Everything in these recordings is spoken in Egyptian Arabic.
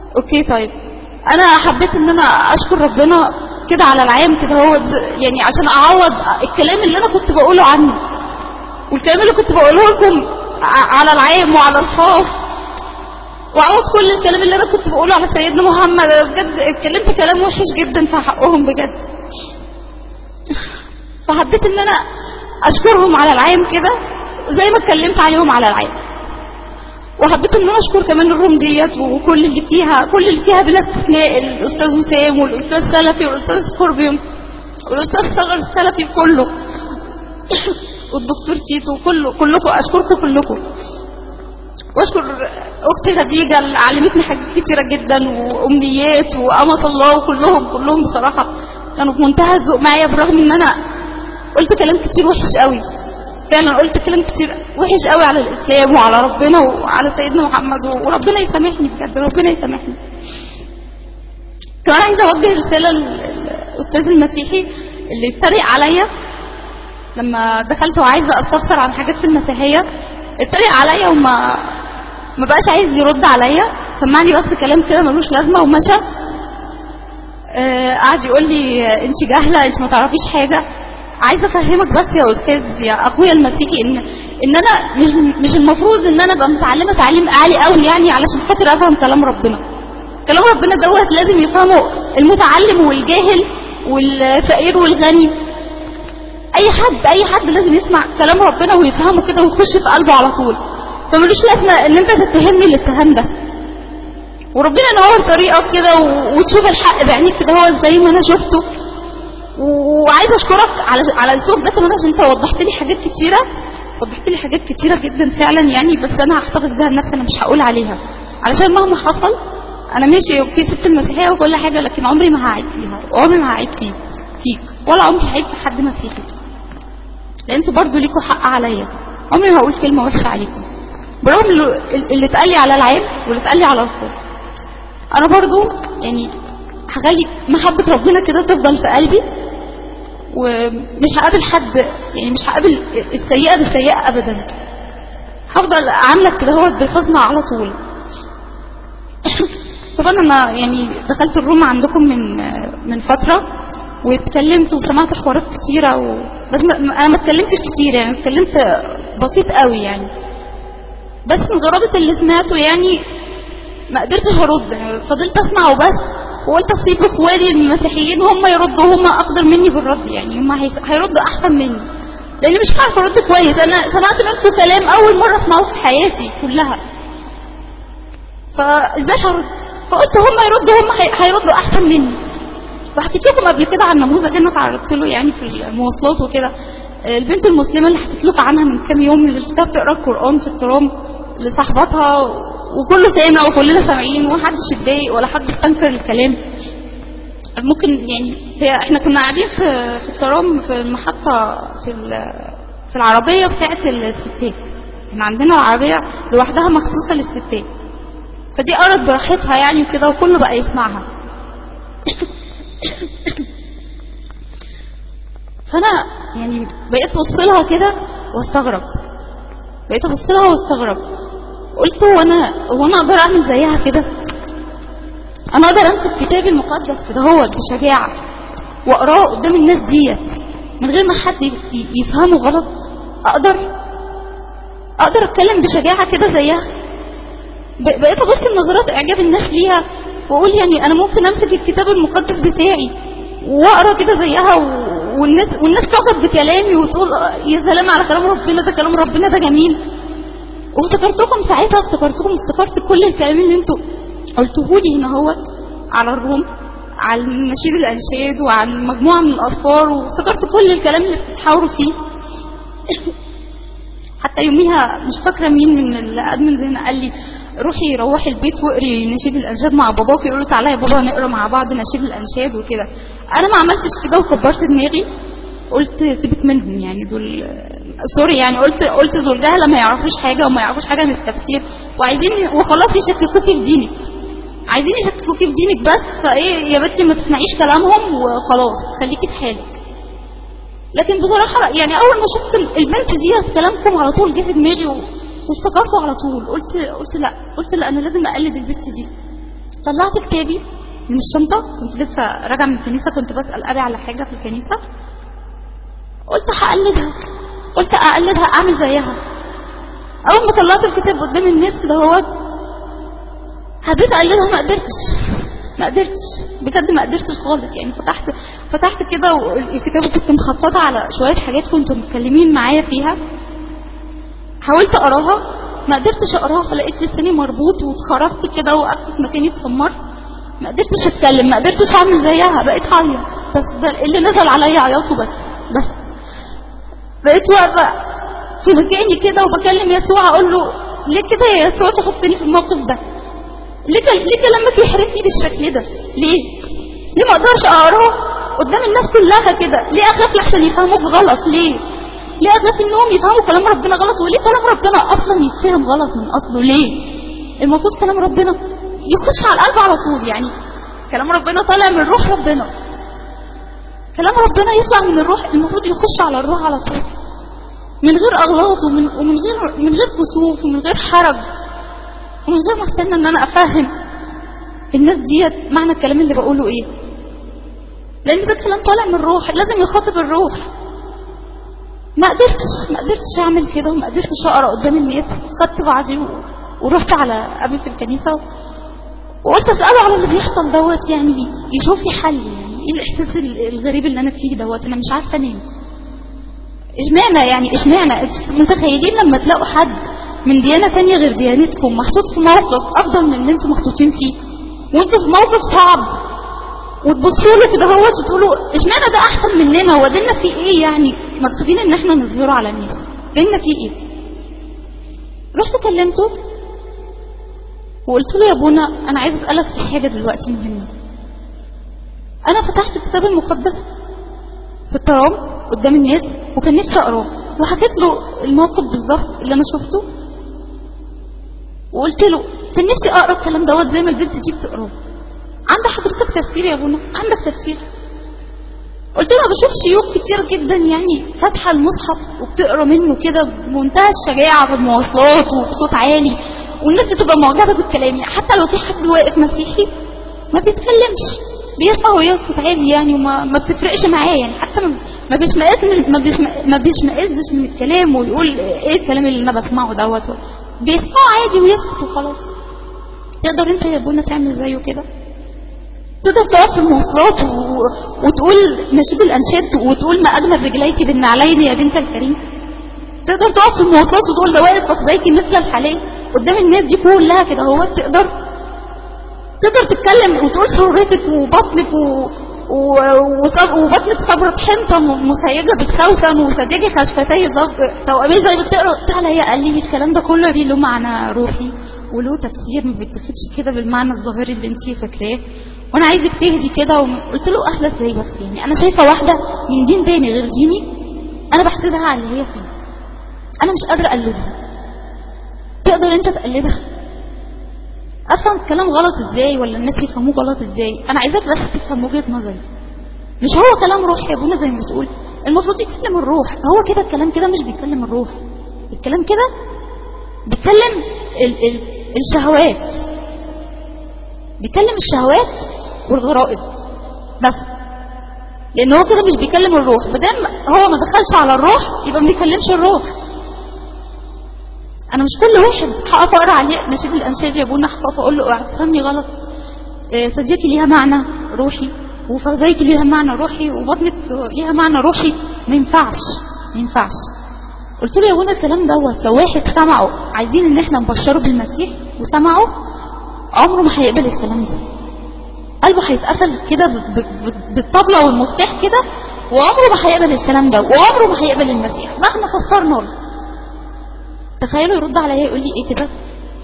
اوكي طيب انا حبيت ان انا اشكر ربنا كده على العام كده هو يعني عشان اعوض الكلام اللي انا كنت بقوله عنه والكلام اللي كنت بقوله لكم ع- على العام وعلى الخاص وعوض كل الكلام اللي انا كنت بقوله على سيدنا محمد أنا بجد اتكلمت كلام وحش جدا في حقهم بجد فحبيت ان انا اشكرهم على العام كده زي ما اتكلمت عليهم على العام وحبيت ان انا اشكر كمان الروم ديت وكل اللي فيها كل اللي فيها بلا استثناء الاستاذ وسام والاستاذ سلفي والاستاذ سكوربيون والاستاذ صغر السلفي كله والدكتور تيتو كله كلكم اشكركم كلكم واشكر اختي خديجه اللي علمتني حاجات كتيره جدا وامنيات وامة الله وكلهم كلهم بصراحه كانوا في منتهى الذوق معايا بالرغم ان انا قلت كلام كتير وحش قوي فعلا قلت كلام كتير وحش قوي على الاسلام وعلى ربنا وعلى سيدنا محمد وربنا يسامحني بجد ربنا يسامحني كمان عايزه اوجه رساله للاستاذ المسيحي اللي اتريق عليا لما دخلت وعايزه استفسر عن حاجات في المسيحيه اتريق عليا وما ما بقاش عايز يرد عليا سمعني بس كلام كده ملوش لازمه ومشى آه، قعد يقول لي آه، انت جاهله انت ما تعرفيش حاجه عايزه افهمك بس يا استاذ يا اخويا المسيحي ان ان انا مش مش المفروض ان انا ابقى متعلمه تعليم عالي قوي يعني علشان خاطر افهم كلام ربنا كلام ربنا دوت لازم يفهمه المتعلم والجاهل والفقير والغني اي حد اي حد لازم يسمع كلام ربنا ويفهمه كده ويخش في قلبه على طول فملوش لازمه ان انت تتهمني الاتهام ده وربنا ينور طريقك كده و- وتشوف الحق بعينيك كده هو زي ما انا شفته و- وعايزه اشكرك على على الاسلوب ده كمان عشان انت وضحت لي حاجات كتيره وضحت لي حاجات كتيره جدا فعلا يعني بس انا هحتفظ بيها لنفسي انا مش هقول عليها علشان مهما حصل انا ماشي اوكي ست المسيحيه وكل حاجه لكن عمري ما هعيب فيها وعمري ما هعيب فيك فيك ولا عمري هعيب في حد مسيحي لان انتوا برضو ليكوا حق عليا عمري ما هقول كلمه وحشه عليكم برغم اللي اللي اتقال لي على العيب واللي اتقال لي على الخوف انا برضو يعني هخلي محبه ربنا كده تفضل في قلبي ومش هقابل حد يعني مش هقابل السيئه بالسيئه ابدا هفضل عاملك كده هو بالحسنى على طول طبعا انا يعني دخلت الروم عندكم من من فتره واتكلمت وسمعت حوارات كتيره و... بس ما... انا ما اتكلمتش كتير يعني اتكلمت بسيط قوي يعني بس من غرابه اللي سمعته يعني ما قدرتش ارد يعني فضلت اسمع وبس وقلت اسيب اخواني المسيحيين هم يردوا هم اقدر مني بالرد يعني هم هيس- هيردوا احسن مني لاني مش هعرف ارد كويس انا سمعت منكم كلام اول مره اسمعه في حياتي كلها فازاي هرد فقلت هم يردوا هم هي- هيردوا احسن مني وحكيت لكم قبل كده عن نموذج انا تعرضت له يعني في المواصلات وكده البنت المسلمه اللي حكيت لكم عنها من كام يوم اللي شفتها بتقرا القران في الترام لصاحبتها وكله سامع وكلنا سامعين ومحدش اتضايق ولا حد استنكر الكلام ممكن يعني هي احنا كنا قاعدين في في الترام في المحطه في ال- في العربيه بتاعه الستات احنا عندنا العربيه لوحدها مخصوصه للستات فدي قرت براحتها يعني وكده وكله بقى يسمعها فانا يعني بقيت ابص لها كده واستغرب بقيت ابص لها واستغرب قلت هو انا هو انا اقدر اعمل زيها كده انا اقدر امسك كتابي المقدس كده هو بشجاعه واقراه قدام الناس ديت من غير ما حد ي- يفهمه غلط اقدر اقدر اتكلم بشجاعه كده زيها ب- بقيت ابص لنظرات اعجاب الناس ليها واقول يعني انا ممكن امسك الكتاب المقدس بتاعي واقرا كده زيها و... والناس والناس تعجب بكلامي وتقول آه، يا سلام على كلام ربنا ده كلام ربنا ده جميل وافتكرتكم ساعتها افتكرتكم افتكرت كل الكلام اللي انتوا قلتوه لي هنا هو على الروم على نشيد الانشاد وعن مجموعه من الاذكار وافتكرت كل الكلام اللي بتتحاوروا فيه حتى يوميها مش فاكره مين من الادمنز هنا قال لي روحي روحي البيت واقري نشيد الانشاد مع باباك يقولوا تعالى يا بابا نقرا مع بعض نشيد الانشاد وكده انا ما عملتش كده وكبرت دماغي قلت سيبك منهم يعني دول سوري يعني قلت قلت دول جهله ما يعرفوش حاجه وما يعرفوش حاجه من التفسير وعايزين وخلاص يشككوكي في دينك عايزين يشككوكي في دينك بس فايه يا بنتي ما تسمعيش كلامهم وخلاص خليكي في حالك لكن بصراحة يعني أول ما شفت البنت دي كلامكم على طول جه في دماغي و... وافتكرته على طول قلت قلت لا قلت لا أنا لازم أقلد البنت دي طلعت كتابي من الشنطة كنت لسه راجعة من الكنيسة كنت بسأل أبي على حاجة في الكنيسة قلت هقلدها قلت أقلدها أعمل زيها أول ما طلعت الكتاب قدام الناس كده هو حبيت أقلدها ما قدرتش ما قدرتش بجد ما قدرتش خالص يعني فتحت فتحت كده الكتاب وكنت مخططة على شوية حاجات كنتوا متكلمين معايا فيها حاولت أقراها ما قدرتش أقراها فلقيت لساني مربوط واتخرجت كده وقفت في مكاني اتسمرت ما قدرتش أتكلم ما قدرتش أعمل زيها بقيت عيط بس ده اللي نزل عليا عياطه بس بس بقيت واقفة في مكاني كده وبكلم يسوع أقول له ليه كده يا يسوع تحطني في الموقف ده ليه كل- ليه كلامك يحرفني بالشكل ده ليه ليه ما اقدرش اقراه قدام الناس كلها كده ليه اخاف لحسن يفهموك غلط ليه ليه اخاف انهم يفهموا كلام ربنا غلط وليه كلام ربنا اصلا يتفهم غلط من اصله ليه المفروض كلام ربنا يخش على القلب على طول يعني كلام ربنا طالع من روح ربنا كلام ربنا يطلع من الروح المفروض يخش على الروح على طول من غير اغلاط ومن, ومن غير من غير كسوف ومن غير حرج ومن غير ما استنى ان انا افهم الناس ديت معنى الكلام اللي بقوله ايه لان ده كلام طالع من الروح لازم يخاطب الروح ما قدرتش ما قدرتش اعمل كده وما قدرتش اقرا قدام الناس خدت بعضي و... ورحت على ابي في الكنيسه و... وقلت اساله على اللي بيحصل دوت يعني يشوف لي حل يعني ايه الاحساس ال- الغريب اللي انا فيه دوت انا مش عارفه انام اشمعنى يعني اشمعنى انتوا متخيلين لما تلاقوا حد من ديانة تانية غير ديانتكم محطوط في موقف أفضل من اللي انتوا محطوطين فيه وانتوا في موقف صعب وتبصوا له كده هو وتقولوا اشمعنى ده أحسن مننا هو ديننا فيه إيه يعني مكسوفين إن احنا نظهره على الناس ديننا فيه إيه رحت كلمته وقلت له يا ابونا أنا عايز أسألك في حاجة دلوقتي مهمة أنا فتحت الكتاب المقدس في الترام قدام الناس وكان نفسي اقراه وحكيت له الموقف بالظبط اللي انا شفته وقلت له كان نفسي اقرا الكلام دوت زي ما البنت دي بتقراه عند حضرتك تفسير يا ابونا عندك تفسير قلت له أنا بشوف شيوخ كتير جدا يعني فاتحه المصحف وبتقرا منه كده بمنتهى الشجاعه في المواصلات وبصوت عالي والناس بتبقى معجبه بالكلام يعني حتى لو في حد واقف مسيحي ما بيتكلمش بيسمع ويسكت عادي يعني وما ما بتفرقش معاه يعني حتى ما ما بيشمئز من ما بيشم- ما بيشمئزش من الكلام ويقول ايه الكلام اللي انا بسمعه دوت بيسمعه عادي ويسكت وخلاص تقدر انت يا ابونا تعمل زيه كده تقدر تقف في المواصلات و... وتقول نشيد الانشاد وتقول ما اجمل رجليك بالنعلين يا بنت الكريم تقدر تقف في المواصلات وتقول ده واقف فخذيك مثل الحلال قدام الناس دي كلها كده هو تقدر تقدر تتكلم وتقول سرتك وبطنك و... و... وصب... وبطنك صبرة حنطة م- مسيجة بالسوسن وسديجي خشفتي ضغط توأمين زي ما بتقرا تعالى يا قال لي الكلام ده كله ليه له معنى روحي وله تفسير ما بيتاخدش كده بالمعنى الظاهري اللي انت فاكراه وانا عايزك تهدي كده وقلت له اهدى ازاي بس يعني انا شايفه واحده من دين تاني غير ديني انا بحسدها على اللي هي فيه انا مش قادره اقلدها تقدر انت تقلدها افهم الكلام غلط ازاي ولا الناس يفهموه غلط ازاي انا عايزاك بس تفهم وجهه نظري مش هو كلام روح يا ابونا زي ما بتقول المفروض يتكلم الروح هو كده الكلام كده مش بيتكلم الروح الكلام كده بيتكلم ال ال الشهوات بيتكلم الشهوات والغرائز بس لان هو كده مش بيكلم الروح بدل هو ما دخلش على الروح يبقى ما بيكلمش الروح انا مش كل واحد هقف اقرا عليه نشيد الانشاد يا ابونا هقف اقول له اوعى تفهمني غلط آه، صديقي ليها معنى روحي وفخذيك ليها معنى روحي وبطنك ليها معنى روحي ما ينفعش ما ينفعش قلت له يا ابونا الكلام دوت لو واحد سمعه عايزين ان احنا نبشره بالمسيح وسمعه عمره ما هيقبل الكلام ده قلبه هيتقفل كده ب- ب- ب- بالطبلة والمفتاح كده وعمره ما هيقبل الكلام ده وعمره ما هيقبل المسيح مهما فسرنا له تخيلوا يرد عليا يقول لي ايه كده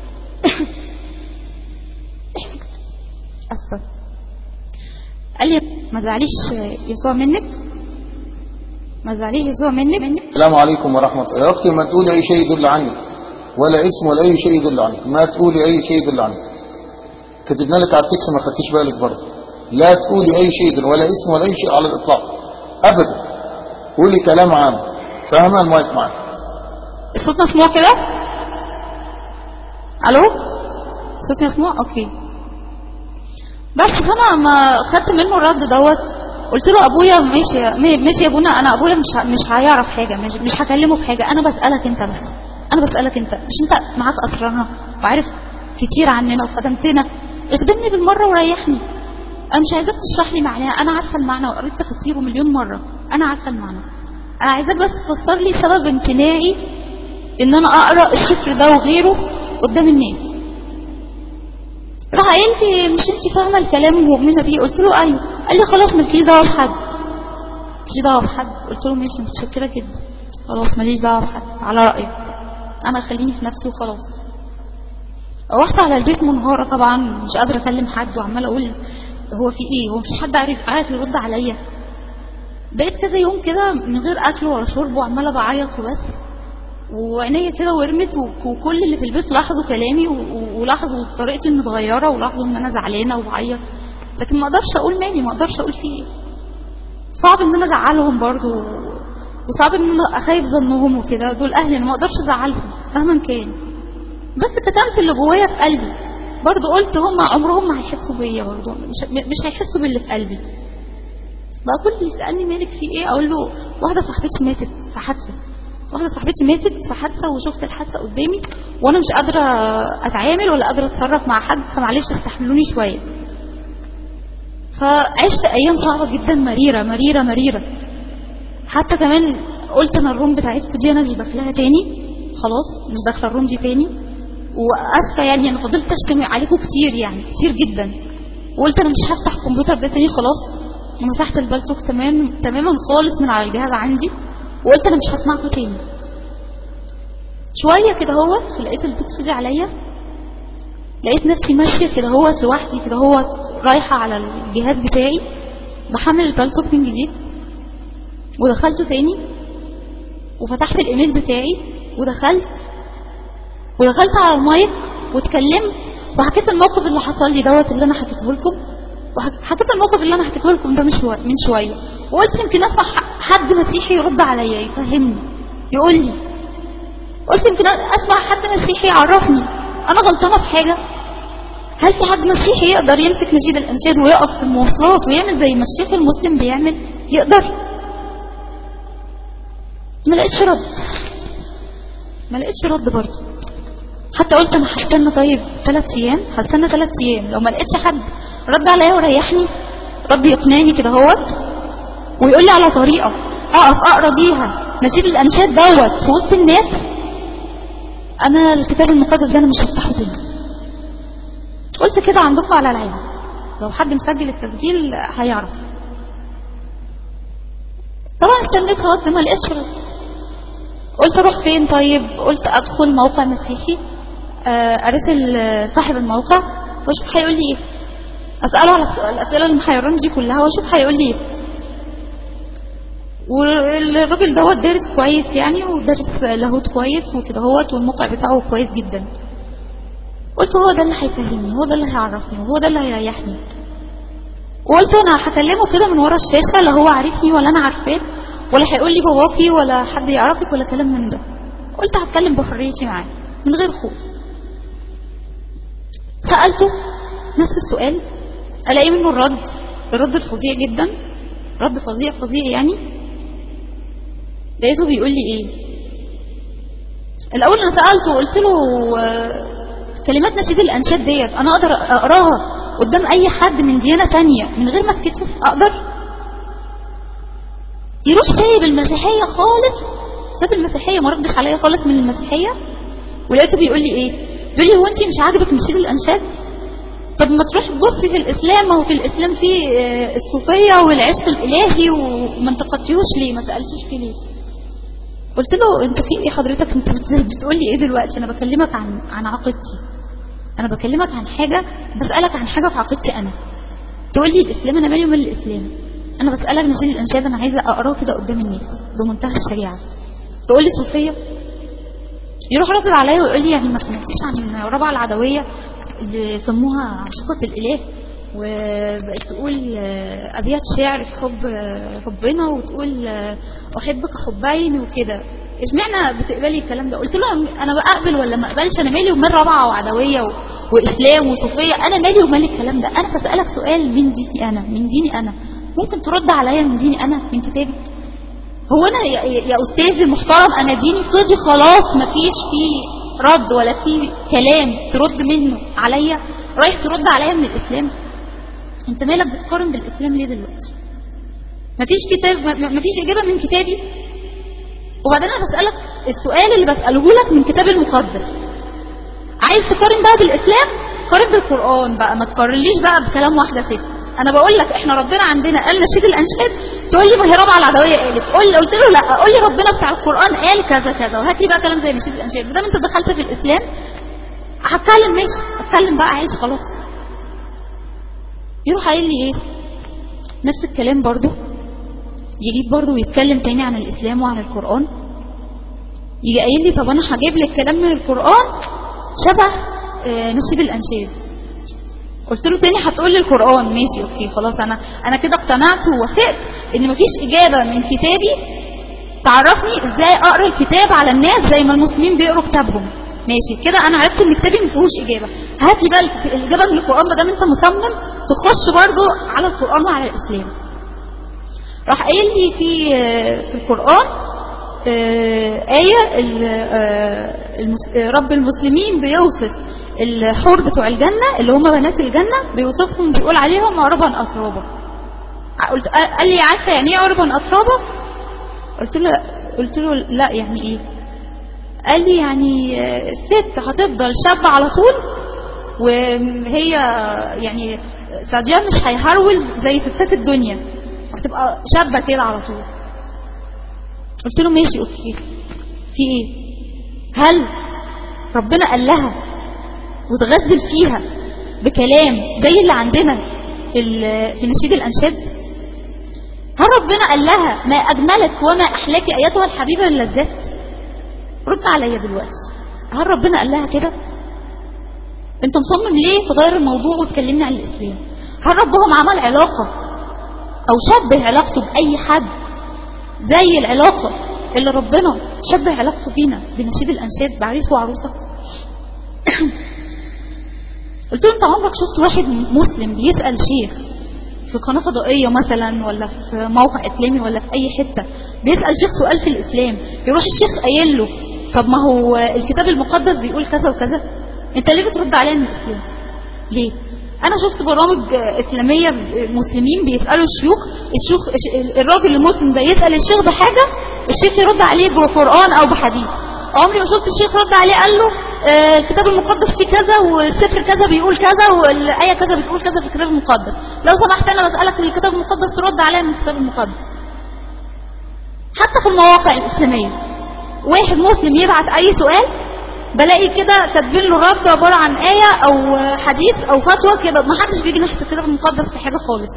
اسف قال لي ما تزعليش يسوع منك ما تزعليش يسوع منك منك السلام عليكم ورحمة الله يا أختي ما تقولي أي شيء يدل عنك ولا اسم ولا أي شيء يدل عنك ما تقولي أي شيء يدل عنك كتبنا لك على التكس ما خدتيش بالك برضه لا تقولي أي شيء يدل ولا اسم ولا أي شيء على الإطلاق أبدا قولي كلام عام فاهمة المايك معك الصوت مسموع كده الو الصوت مسموع اوكي بس فانا ما خدت منه الرد دوت قلت له ابويا ماشي م- ماشي يا ابونا انا ابويا مش ه- مش هيعرف حاجه مش, مش هكلمه في حاجه انا بسالك انت بس انا بسالك انت مش انت معاك اسرارنا وعارف كتير عننا وخدمتنا اخدمني بالمره وريحني انا مش عايزاك تشرح لي معناها انا عارفه المعنى وقريت تفسيره مليون مره انا عارفه المعنى انا عايزاك بس تفسر لي سبب امتناعي ان انا اقرا السفر ده وغيره قدام الناس راح قال لي مش انت فاهمه الكلام ومؤمنه بيه قلت له ايوه قال لي خلاص مالكيش دعوه بحد مالكيش دعوه بحد قلت له ماشي متشكره جدا خلاص ماليش دعوه بحد على رايك انا خليني في نفسي وخلاص روحت على البيت منهارة طبعا مش قادرة أكلم حد وعمالة أقول هو في إيه هو مش حد عارف عارف يرد عليا بقيت كذا يوم كده من غير أكل ولا شرب وعمالة بعيط وبس وعينيا كده ورمت و- وكل اللي في البيت لاحظوا كلامي و- و- ولاحظوا طريقتي المتغيرة ولاحظوا إن أنا زعلانة وبعيط لكن ما أقدرش أقول مالي ما أقدرش أقول في إيه صعب إن أنا أزعلهم برضو وصعب إن أنا أخايف ظنهم وكده دول أهلي أنا ما أقدرش أزعلهم مهما كان بس كتمت اللي جوايا في قلبي برضو قلت هم عمرهم ما هيحسوا بيا برضو مش, مش هيحسوا باللي في قلبي بقى كل اللي يسألني مالك في ايه اقول له واحدة صاحبتي ماتت في حادثة واحدة صاحبتي ماتت في حادثة وشفت الحادثة قدامي وانا مش قادرة اتعامل ولا قادرة اتصرف مع حد فمعلش استحملوني شوية فعشت ايام صعبة جدا مريرة مريرة مريرة حتى كمان قلت انا الروم بتاعتكم دي انا مش داخلها تاني خلاص مش داخله الروم دي تاني واسفه يعني انا فضلت اشتم عليكم كتير يعني كتير جدا وقلت انا مش هفتح الكمبيوتر ده تاني خلاص ومسحت البلتوك تمام تماما خالص من على الجهاز عندي وقلت انا مش هسمعكم تاني شويه كده هوت ولقيت البيت فضي عليا لقيت نفسي ماشيه كده هوت لوحدي كده هوت رايحه على الجهاز بتاعي بحمل البلتوك من جديد ودخلته تاني وفتحت الايميل بتاعي ودخلت ودخلت على المايك واتكلمت وحكيت الموقف اللي حصل لي دوت اللي انا حكيته لكم وحكيت الموقف اللي انا حكيته لكم ده من شويه من شويه وقلت يمكن اسمع ح- حد مسيحي يرد عليا يفهمني يقول لي قلت يمكن اسمع حد مسيحي يعرفني انا غلطانه في حاجه هل في حد مسيحي يقدر يمسك نشيد الانشاد ويقف في المواصلات ويعمل زي ما الشيخ المسلم بيعمل يقدر ما لقيتش رد ما لقيتش رد برضه حتى قلت انا هستنى طيب ثلاث ايام هستنى ثلاث ايام لو ما لقيتش حد رد عليا وريحني رد يقنعني كده هوت ويقول لي على طريقه اقف اقرا بيها نشيد الانشاد دوت في وسط الناس انا الكتاب المقدس ده انا مش هفتحه تاني قلت كده عندكم على العين لو حد مسجل التسجيل هيعرف طبعا استنيت رد ما لقيتش رد قلت اروح فين طيب قلت ادخل موقع مسيحي آه، ارسل آه، صاحب الموقع واشوف هيقول لي ايه اساله على الس- الاسئله اللي محيراني دي كلها واشوف هيقول لي ايه والراجل دوت دارس كويس يعني ودارس لاهوت كويس وكده هوت والموقع بتاعه كويس جدا قلت هو ده اللي هيفهمني هو ده اللي هيعرفني وهو ده اللي هيريحني وقلت انا هكلمه كده من ورا الشاشه لا هو عارفني ولا انا عارفاه ولا هيقول لي باباكي ولا حد يعرفك ولا كلام من ده قلت هتكلم بحريتي معاه من غير خوف سالته نفس السؤال الاقي منه الرد الرد الفظيع جدا رد فظيع فظيع يعني لقيته بيقول لي ايه الاول انا سالته قلت له آه، كلمات نشيد الانشاد ديت انا اقدر اقراها قدام اي حد من ديانه تانية من غير ما اتكسف اقدر يروح سايب المسيحيه خالص ساب المسيحيه ما ردش عليا خالص من المسيحيه ولقيته بيقول لي ايه بيقول لي هو انت مش عاجبك نشيد الانشاد طب ما تروح تبصي في الاسلام ما هو في الاسلام في آه، الصوفيه والعشق الالهي وما انتقدتيهوش ليه ما سالتيش فيه ليه قلت له انت في ايه حضرتك انت بت- بتقول لي ايه دلوقتي انا بكلمك عن عن عقيدتي انا بكلمك عن حاجه بسالك عن حاجه في عقيدتي انا تقول لي الاسلام انا مالي ومال الاسلام انا بسالك نشيد الانشاد انا عايزه اقراه كده قدام الناس بمنتهى الشجاعه تقول لي صوفيه يروح رد عليا ويقول لي يعني ما سمعتيش عن ربع العدويه اللي سموها عشقة الاله وبقت تقول آه، ابيات شعر في حب آه، ربنا وتقول آه، احبك حبين وكده اشمعنى بتقبلي الكلام ده قلت له انا بقبل ولا ما اقبلش انا مالي ومال رابعه وعدويه و- واسلام وصوفيه انا مالي ومال الكلام ده انا بسالك سؤال من ديني انا من ديني انا ممكن ترد عليا من ديني انا من كتابي هو انا يا, يا استاذي المحترم انا ديني فاضي خلاص مفيش فيه رد ولا فيه كلام ترد منه عليا رايح ترد عليا من الاسلام انت مالك بتقارن بالاسلام ليه دلوقتي مفيش كتاب مفيش اجابه من كتابي وبعدين انا بسالك السؤال اللي بساله لك من كتاب المقدس عايز تقارن بقى بالاسلام قارن بالقران بقى ما تقارنليش بقى بكلام واحده ست انا بقول لك احنا ربنا عندنا قال نشيد الانشاد تقول لي ما هي رابعه العدويه قالت قول لي قلت له لا قول لي ربنا بتاع القران قال كذا كذا وهات لي بقى كلام زي نشيد الانشاد ما دام انت دخلت في الاسلام هتكلم ماشي اتكلم بقى عادي خلاص يروح قايل لي ايه نفس الكلام برضو يجي برضو ويتكلم تاني عن الاسلام وعن القران يجي قايل لي طب انا هجيب لك كلام من القران شبه آه نشيد الانشاد قلت له تاني هتقول لي القران ماشي اوكي خلاص انا انا كده اقتنعت ووافقت ان مفيش اجابه من كتابي تعرفني ازاي اقرا الكتاب على الناس زي ما المسلمين بيقروا كتابهم ماشي كده انا عرفت ان كتابي ما فيهوش اجابه هات لي بقى الاجابه من القران ما دام انت مصمم تخش برضو على القران وعلى الاسلام راح قايل لي في في القران آية رب المسلمين بيوصف الحور بتوع الجنة اللي هم بنات الجنة بيوصفهم بيقول عليهم عربا أترابا قلت قال لي عارفة يعني ايه عربا أترابا قلت له قلت له لا يعني ايه قال لي يعني الست هتفضل شابة على طول وهي يعني سعديها مش هيهرول زي ستات الدنيا هتبقى شابة كده على طول قلت له ماشي اوكي في ايه هل ربنا قال لها وتغزل فيها بكلام زي اللي عندنا في في نشيد الانشاد هل ربنا قال لها ما اجملك وما احلاك ايتها الحبيبه للذات رد عليا دلوقتي هل ربنا قال لها كده انت مصمم ليه تغير الموضوع وتكلمني عن الاسلام هل ربهم عمل علاقه او شبه علاقته باي حد زي العلاقه اللي ربنا شبه علاقته بينا بنشيد الانشاد بعريس وعروسه قلت له انت عمرك شفت واحد مسلم بيسال شيخ في قناه فضائيه مثلا ولا في موقع اسلامي ولا في اي حته بيسال شيخ سؤال في الاسلام يروح الشيخ قايل له طب ما هو الكتاب المقدس بيقول كذا وكذا انت ليه بترد عليا من الاسلام ليه انا شفت برامج اسلاميه مسلمين بيسالوا الشيوخ الشيوخ الراجل المسلم ده يسال الشيخ بحاجه الشيخ يرد عليه بقران او بحديث عمري ما شفت الشيخ رد عليه قال له آه الكتاب المقدس فيه كذا والسفر كذا بيقول كذا والايه كذا بتقول كذا في الكتاب المقدس لو سمحت انا بسالك في الكتاب المقدس ترد عليا من الكتاب المقدس حتى في المواقع الاسلاميه واحد مسلم يبعت اي سؤال بلاقي كده كاتبين له الرد عباره عن ايه او حديث او فتوى كده ما حدش بيجي ناحيه الكتاب المقدس في حاجه خالص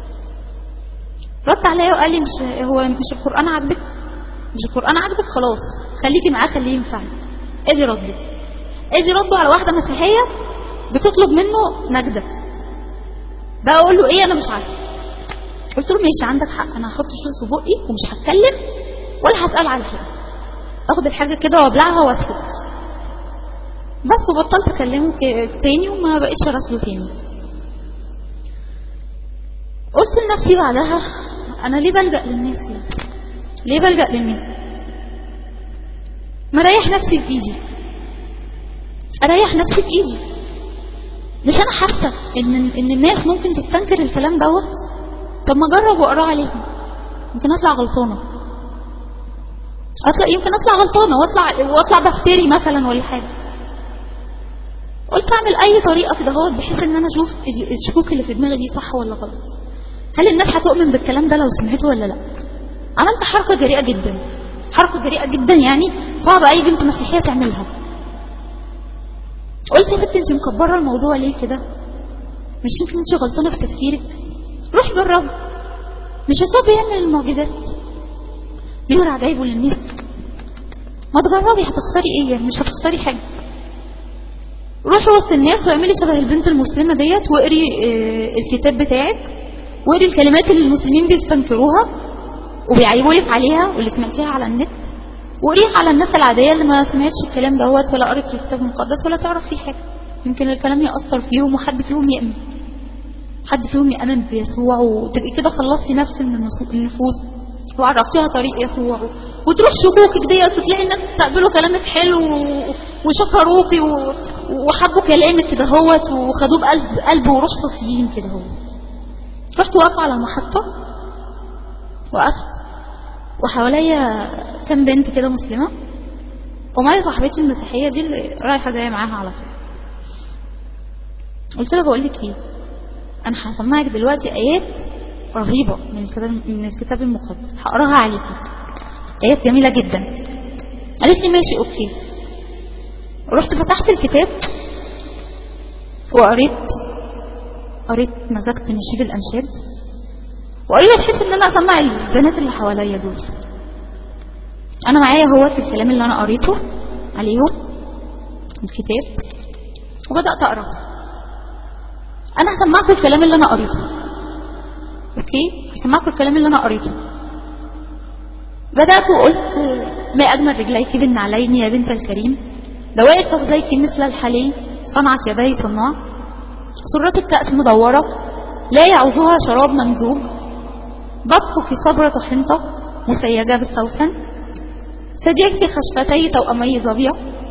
رد عليا وقال لي مش هو مش القران عاجبك مش القران عاجبك خلاص خليكي معاه خليه ينفعك ادي رده ادي رده على واحده مسيحيه بتطلب منه نجده بقى اقول له ايه انا مش عارفه قلت له ماشي عندك حق انا هحط شويه في بقي ومش هتكلم ولا هسال على حاجه اخد الحاجه كده وابلعها واسكت بس وبطلت اكلمه تاني وما بقتش اراسله تاني قلت لنفسي بعدها انا ليه بلجأ للناس ليه ليه بلجأ للناس مريح نفسي بإيدي أريح نفسي بإيدي مش أنا حاسة إن إن الناس ممكن تستنكر الكلام دوت طب ما أجرب وأقراه عليهم يمكن أطلع غلطانة أطلع يمكن أطلع غلطانة وأطلع وأطلع بفتري مثلا ولا حاجة قلت أعمل أي طريقة كده هو بحيث إن أنا أشوف الشكوك اللي في دماغي دي صح ولا غلط هل الناس هتؤمن بالكلام ده لو سمعته ولا لأ عملت حركة جريئة جدا حركة جريئة جدا يعني صعب أي بنت مسيحية تعملها قلت يا بنت انت مكبرة الموضوع ليه كده مش يمكن انت غلطانة في تفكيرك روح جرب مش يسوع بيعمل المعجزات بيقول عجايبه للناس ما تجربي هتخسري ايه يعني مش هتخسري حاجة روحي وسط الناس واعملي شبه البنت المسلمة ديت واقري اه الكتاب بتاعك واقري الكلمات اللي المسلمين بيستنكروها وبيعيبوا لك عليها واللي سمعتيها على النت وقريها على الناس العادية اللي ما سمعتش الكلام دوت ولا قرت في الكتاب المقدس ولا تعرف فيه حاجة يمكن الكلام يأثر فيهم وحد فيهم يأمن حد فيهم يأمن بيسوع وتبقي كده خلصتي نفس من النسو- النفوس وعرفتيها طريق يسوع وتروح شكوكك ديت وتلاقي الناس تستقبلوا كلامك حلو و- وشكروكي و- وحبوا كلامك كده هوت وخدوه بقلب قلب وروح صافيين كده هوت رحت واقفة على المحطة وقفت وحواليا كام بنت كده مسلمة ومعايا صاحبتي المسيحية دي اللي رايحة جاية معاها على طول قلت لها بقول لك ايه انا هسمعك دلوقتي ايات رهيبة من الكتاب من الكتاب المقدس هقراها عليكي ايات جميلة جدا قالت لي ماشي اوكي رحت فتحت الكتاب وقريت قريت مزجت نشيد الانشاد وقريت بحيث ان انا اسمع البنات اللي حواليا دول انا معايا هو في الكلام اللي انا قريته عليهم الكتاب وبدات اقرا انا هسمعكم الكلام اللي انا قريته اوكي هسمعكم الكلام اللي انا قريته بدات وقلت ما اجمل رجليك بالنعلين يا بنت الكريم دوائر فخذيك مثل الحلي صنعت يدي صناع سرة الكأس مدورة لا يعوزها شراب ممزوج بطك صبرة حنطة مسيجة بالسوسن ثديك خشفتي توأمي ظبية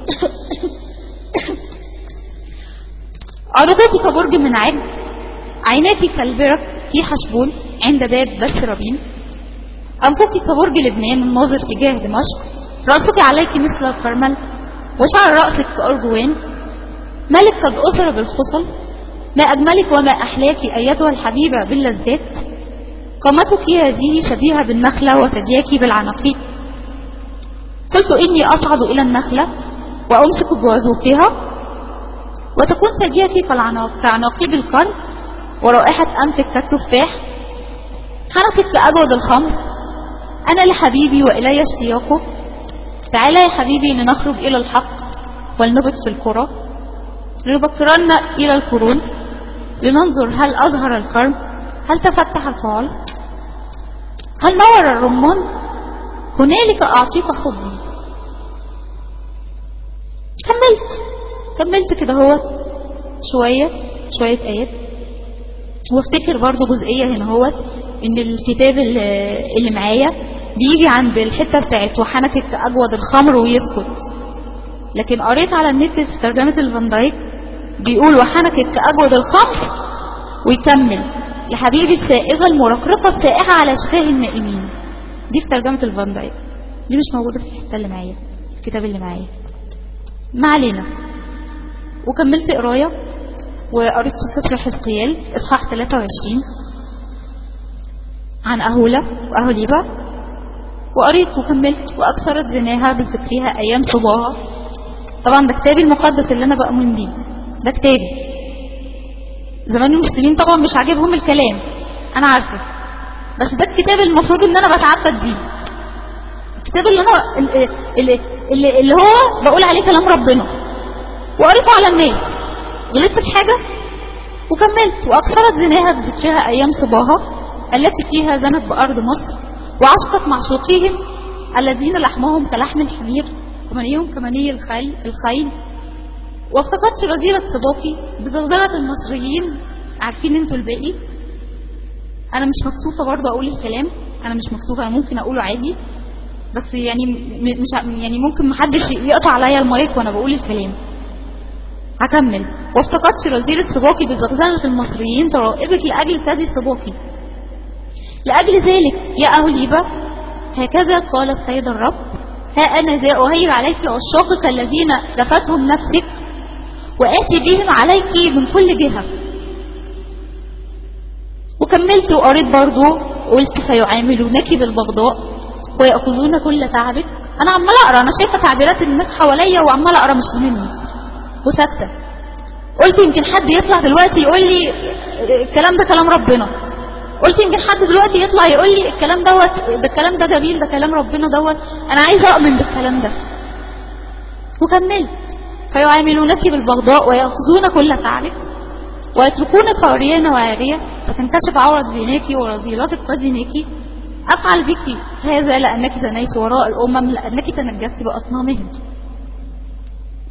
عنقك كبرج من عج عيناك كالبرك في حشبون عند باب بث ربيم أنفك كبرج لبنان الناظر تجاه دمشق رأسك عليك مثل الكرمل وشعر رأسك كأرجوان ملك قد أسر بالخصل ما أجملك وما أحلاك أيتها الحبيبة باللذات قامتك هذه شبيهة بالنخلة وثدياك بالعناقيد قلت إني أصعد إلى النخلة وأمسك بوزوقها وتكون ثدياك كالعناق- كعناقيد القرن ورائحة أنفك كالتفاح حنكك كأجود الخمر أنا لحبيبي وإلي اشتياقه تعالى يا حبيبي لنخرج إلى الحق ولنبت في القرى لنبكرن إلى القرون لننظر هل أظهر الكرم هل تفتح القعال هل نور الرمان هنالك أعطيك حبي كملت كملت كده هوت شوية شوية آيات وافتكر برضو جزئية هنا هوت ان الكتاب اللي اللي معايا بيجي عند الحتة بتاعت وحنكك أجود الخمر ويسكت لكن قريت على النت في ترجمة الفان دايك بيقول وحنكك كأجود الخمر ويكمل لحبيبي السائغة المرقرقة السائحة على شفاه النائمين دي في ترجمة الفان دايك دي مش موجودة في الحتة اللي معايا الكتاب اللي معايا ما علينا وكملت قراية وقريت في سفر حزقيال إصحاح 23 عن أهولة وأهوليبة وقريت وكملت وأكثرت زناها بذكرها أيام صباها طبعا ده كتابي المقدس اللي أنا بأمن بيه ده كتابي زمان المسلمين طبعا مش عاجبهم الكلام أنا عارفة بس ده الكتاب المفروض إن أنا بتعبد بيه الكتاب اللي أنا اللي, اللي, اللي هو بقول عليه كلام ربنا وقريته على الناس غلطت في حاجة وكملت وأكثرت زناها بذكرها أيام صباها التي فيها زنت بأرض مصر وعشقت معشوقيهم الذين لحمهم كلحم الحمير ومنيهم كمني الخيل الخيل وافتقدت رذيلة صباكي بزغزغة المصريين عارفين انتوا الباقي انا مش مكسوفة برضه اقول الكلام انا مش مكسوفة انا ممكن اقوله عادي بس يعني م- مش ع- يعني ممكن محدش يقطع عليا المايك وانا بقول الكلام هكمل وافتقدت رذيلة صباكي بزغزغة المصريين ترائبك لأجل ثدي صباكي لأجل ذلك يا أهليبة هكذا قال السيد الرب ها أنا ذا أهيج عليك عشاقك الذين لفتهم نفسك وآتي بهم عليك من كل جهة وكملت وقريت برضو قلت فيعاملونك بالبغضاء ويأخذون كل تعبك أنا عمال أقرأ أنا شايفة تعبيرات الناس حواليا وعمال أقرأ مش مني وساكتة قلت يمكن حد يطلع دلوقتي يقول لي الكلام ده كلام ربنا قلت يمكن حد دلوقتي يطلع يقول لي الكلام دوت ده الكلام ده جميل ده كلام ربنا دوت انا عايزه اؤمن بالكلام ده وكملت فيعاملونك بالبغضاء ويأخذون كل تعبك ويتركونك عريانة وعارية فتنكشف عورة زيناك ورذيلتك وزيناك أفعل بك هذا لأنك زنيت وراء الأمم لأنك تنجست بأصنامهم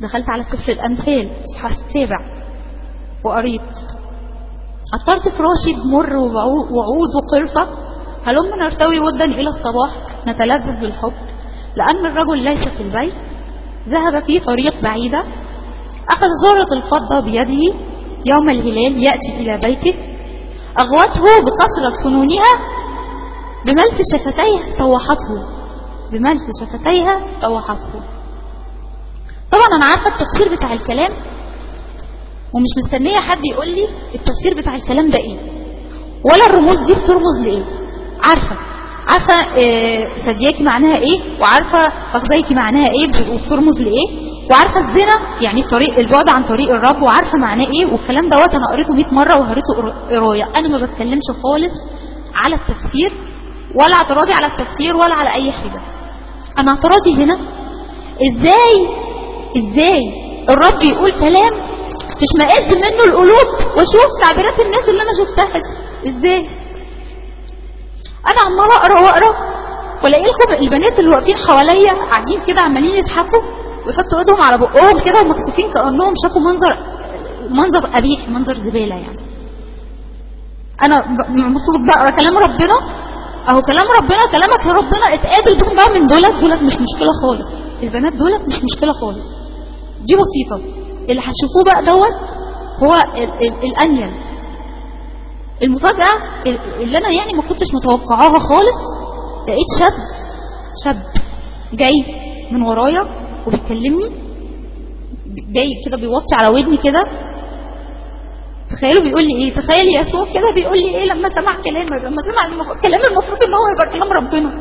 دخلت على سفر الأمثال إصحاح السابع وقريت عطرت فراشي بمر وبعو- وعود وقرفة هلم نرتوي ودا إلى الصباح نتلذذ بالحب لأن الرجل ليس في البيت ذهب في طريق بعيدة أخذ زرة الفضة بيده يوم الهلال يأتي إلى بيته أغوته بكثرة فنونها بملس شفتيه طوحته بملس شفتيها طوحته طبعا أنا عارفة التفسير بتاع الكلام ومش مستنية حد يقول لي التفسير بتاع الكلام ده ايه ولا الرموز دي بترمز لايه عارفة عارفة آه، ثدياكي معناها ايه وعارفة فخذيكي معناها ايه وبترمز لايه وعارفة الزنا يعني طريق البعد عن طريق الرب وعارفة معناه ايه والكلام دوت انا قريته 100 مرة وقريته قر- قراية انا ما بتكلمش خالص على التفسير ولا اعتراضي على التفسير ولا على اي حاجة انا اعتراضي هنا ازاي ازاي الرب يقول كلام تشمئز منه القلوب واشوف تعبيرات الناس اللي انا شفتها دي ازاي انا عماله اقرا واقرا والاقي لكم البنات اللي واقفين حواليا قاعدين كده عمالين يضحكوا ويحطوا ايدهم على بقهم كده ومكسوفين كانهم شافوا منظر منظر قبيح منظر زباله يعني انا ب- المفروض بقرا كلام ربنا اهو كلام ربنا كلامك يا ربنا اتقابل بهم بقى من دولت دولت مش مشكله خالص البنات دولت مش مشكله خالص دي بسيطه اللي هتشوفوه بقى دوت هو ال- ال- الانيل المفاجاه ال- اللي انا يعني ما كنتش متوقعاها خالص لقيت شاب شاب جاي من ورايا وبيكلمني جاي كده بيوطي على ودني كده تخيلوا بيقول لي ايه تخيل يسوع كده بيقول لي ايه لما سمع كلامي لما سمع المف... كلام المفروض ان هو يبقى كلام ربنا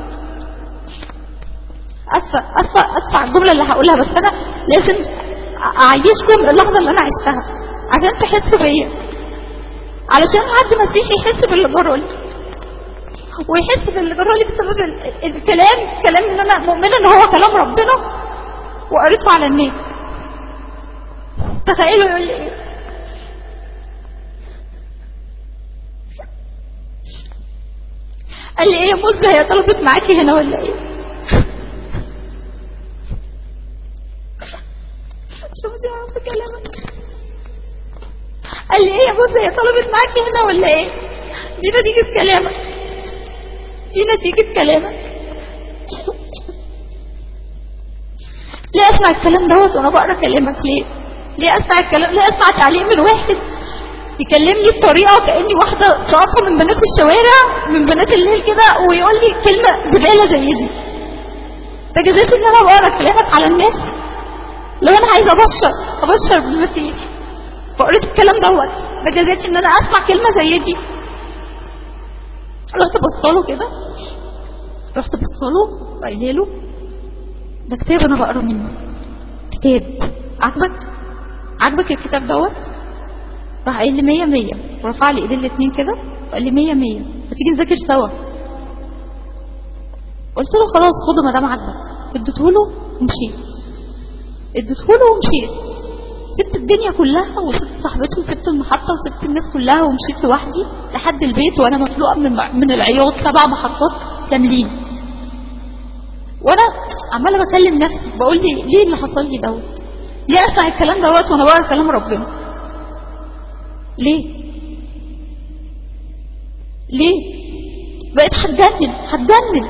اسفه اسفه اسفه على الجمله اللي هقولها بس انا لازم اعيشكم اللحظه اللي انا عشتها عشان تحسوا بيا علشان حد مسيحي يحس باللي جرالي ويحس باللي جرالي بسبب ال- ال- الكلام كلام ان انا مؤمنه ان هو كلام ربنا وقريته على الناس تخيلوا يقول لي ايه قال لي ايه يا مزة هي طلبت معاكي هنا ولا ايه شفتي عرفت كلامك قال لي ايه يا مزة هي طلبت معاكي هنا ولا ايه دي نتيجة كلامك دي نتيجة كلامك ليه اسمع الكلام دوت وانا بقرا كلامك ليه ليه اسمع الكلام ليه اسمع تعليق من واحد يكلمني بطريقه كاني واحده ساقطه من بنات الشوارع من بنات الليل كده ويقول لي كلمه زباله زي دي ده جزيت ان انا بقرا كلامك على الناس لو انا عايزه ابشر ابشر بالمسيح فقريت الكلام دوت ده جزيتي ان انا اسمع كلمه زي دي رحت بصاله كده رحت بصاله وقايله له ده كتاب انا بقرا منه كتاب عجبك عجبك الكتاب دوت راح قايل لي 100 100 ورفع لي ايدين الاثنين كده وقال لي 100 100 ما تيجي نذاكر سوا قلت له خلاص خده ما دام عاجبك اديته له ومشيت اديته له ومشيت سبت الدنيا كلها وسبت صاحبتي وسبت المحطة وسبت الناس كلها ومشيت لوحدي لحد البيت وانا مفلوقة من من العياط سبع محطات كاملين وانا عمالة بكلم نفسي بقول لي ليه اللي حصل لي دوت ليه اسمع الكلام دوت وانا بقرا كلام ربنا ليه ليه بقيت هتجنن هتجنن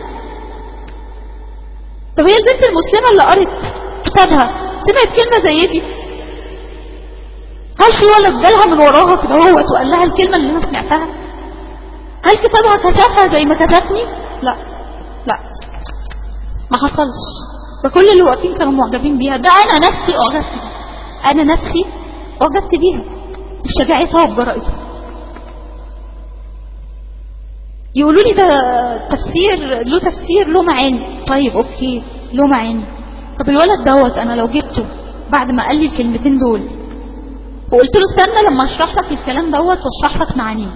طب هي البنت المسلمة اللي قرت كتابها سمعت كلمة زي دي هل في ولد جالها من وراها كده هوت وقال لها الكلمة اللي انا سمعتها هل كتابها كشفها زي ما كتبني لا لا ما حصلش فكل اللي واقفين كانوا معجبين بيها ده انا نفسي اعجبت بيها انا نفسي اعجبت بيها بشجاعتها وبجرأتها يقولوا لي ده تفسير له تفسير له معاني طيب اوكي له معاني طب الولد دوت انا لو جبته بعد ما قال لي الكلمتين دول وقلت له استنى لما اشرح لك الكلام دوت واشرح لك معانيه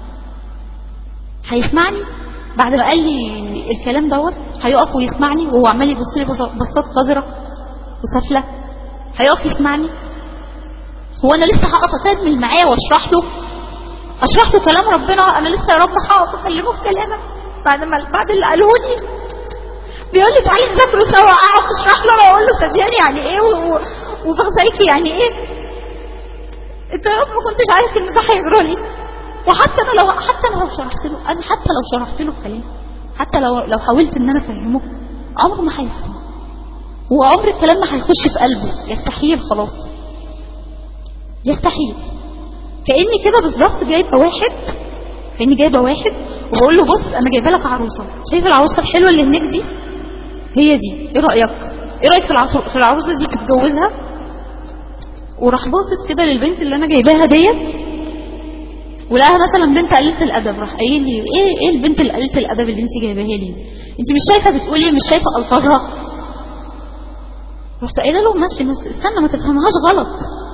هيسمعني بعد ما قال لي الكلام دوت هيقف ويسمعني وهو عمال يبص لي بصات قذره وسافله هيقف يسمعني هو انا لسه هقف اكمل معاه واشرح له اشرح له كلام ربنا انا لسه يا رب هقف اكلمه في كلامك بعد ما بعد اللي قاله لي بيقول لي تعالي نذاكروا سوا اقعد اشرح له انا اقول له صدقني يعني ايه و... و... وفخزايكي يعني ايه انت يا رب ما كنتش عارف ان ده هيجرى لي وحتى انا لو حتى انا لو شرحت له انا حتى لو شرحت له الكلام حتى لو لو حاولت ان انا افهمه عمره ما هيفهم وعمر الكلام ما هيخش في قلبه يستحيل خلاص يستحيل كاني كده بالظبط جايبه واحد كاني جايبه واحد وبقول له بص انا جايبه لك عروسه شايف العروسه الحلوه اللي هناك دي هي دي ايه رايك ايه رايك في العصر في العروسه دي تتجوزها وراح باصص كده للبنت اللي انا جايباها ديت ولقاها مثلا بنت قليله الادب راح قايل لي ايه ايه البنت اللي قليله الادب اللي انت جايباها لي انت مش شايفه بتقولي مش شايفه الفاظها رحت قايله له ماشي بس استنى ما تفهمهاش غلط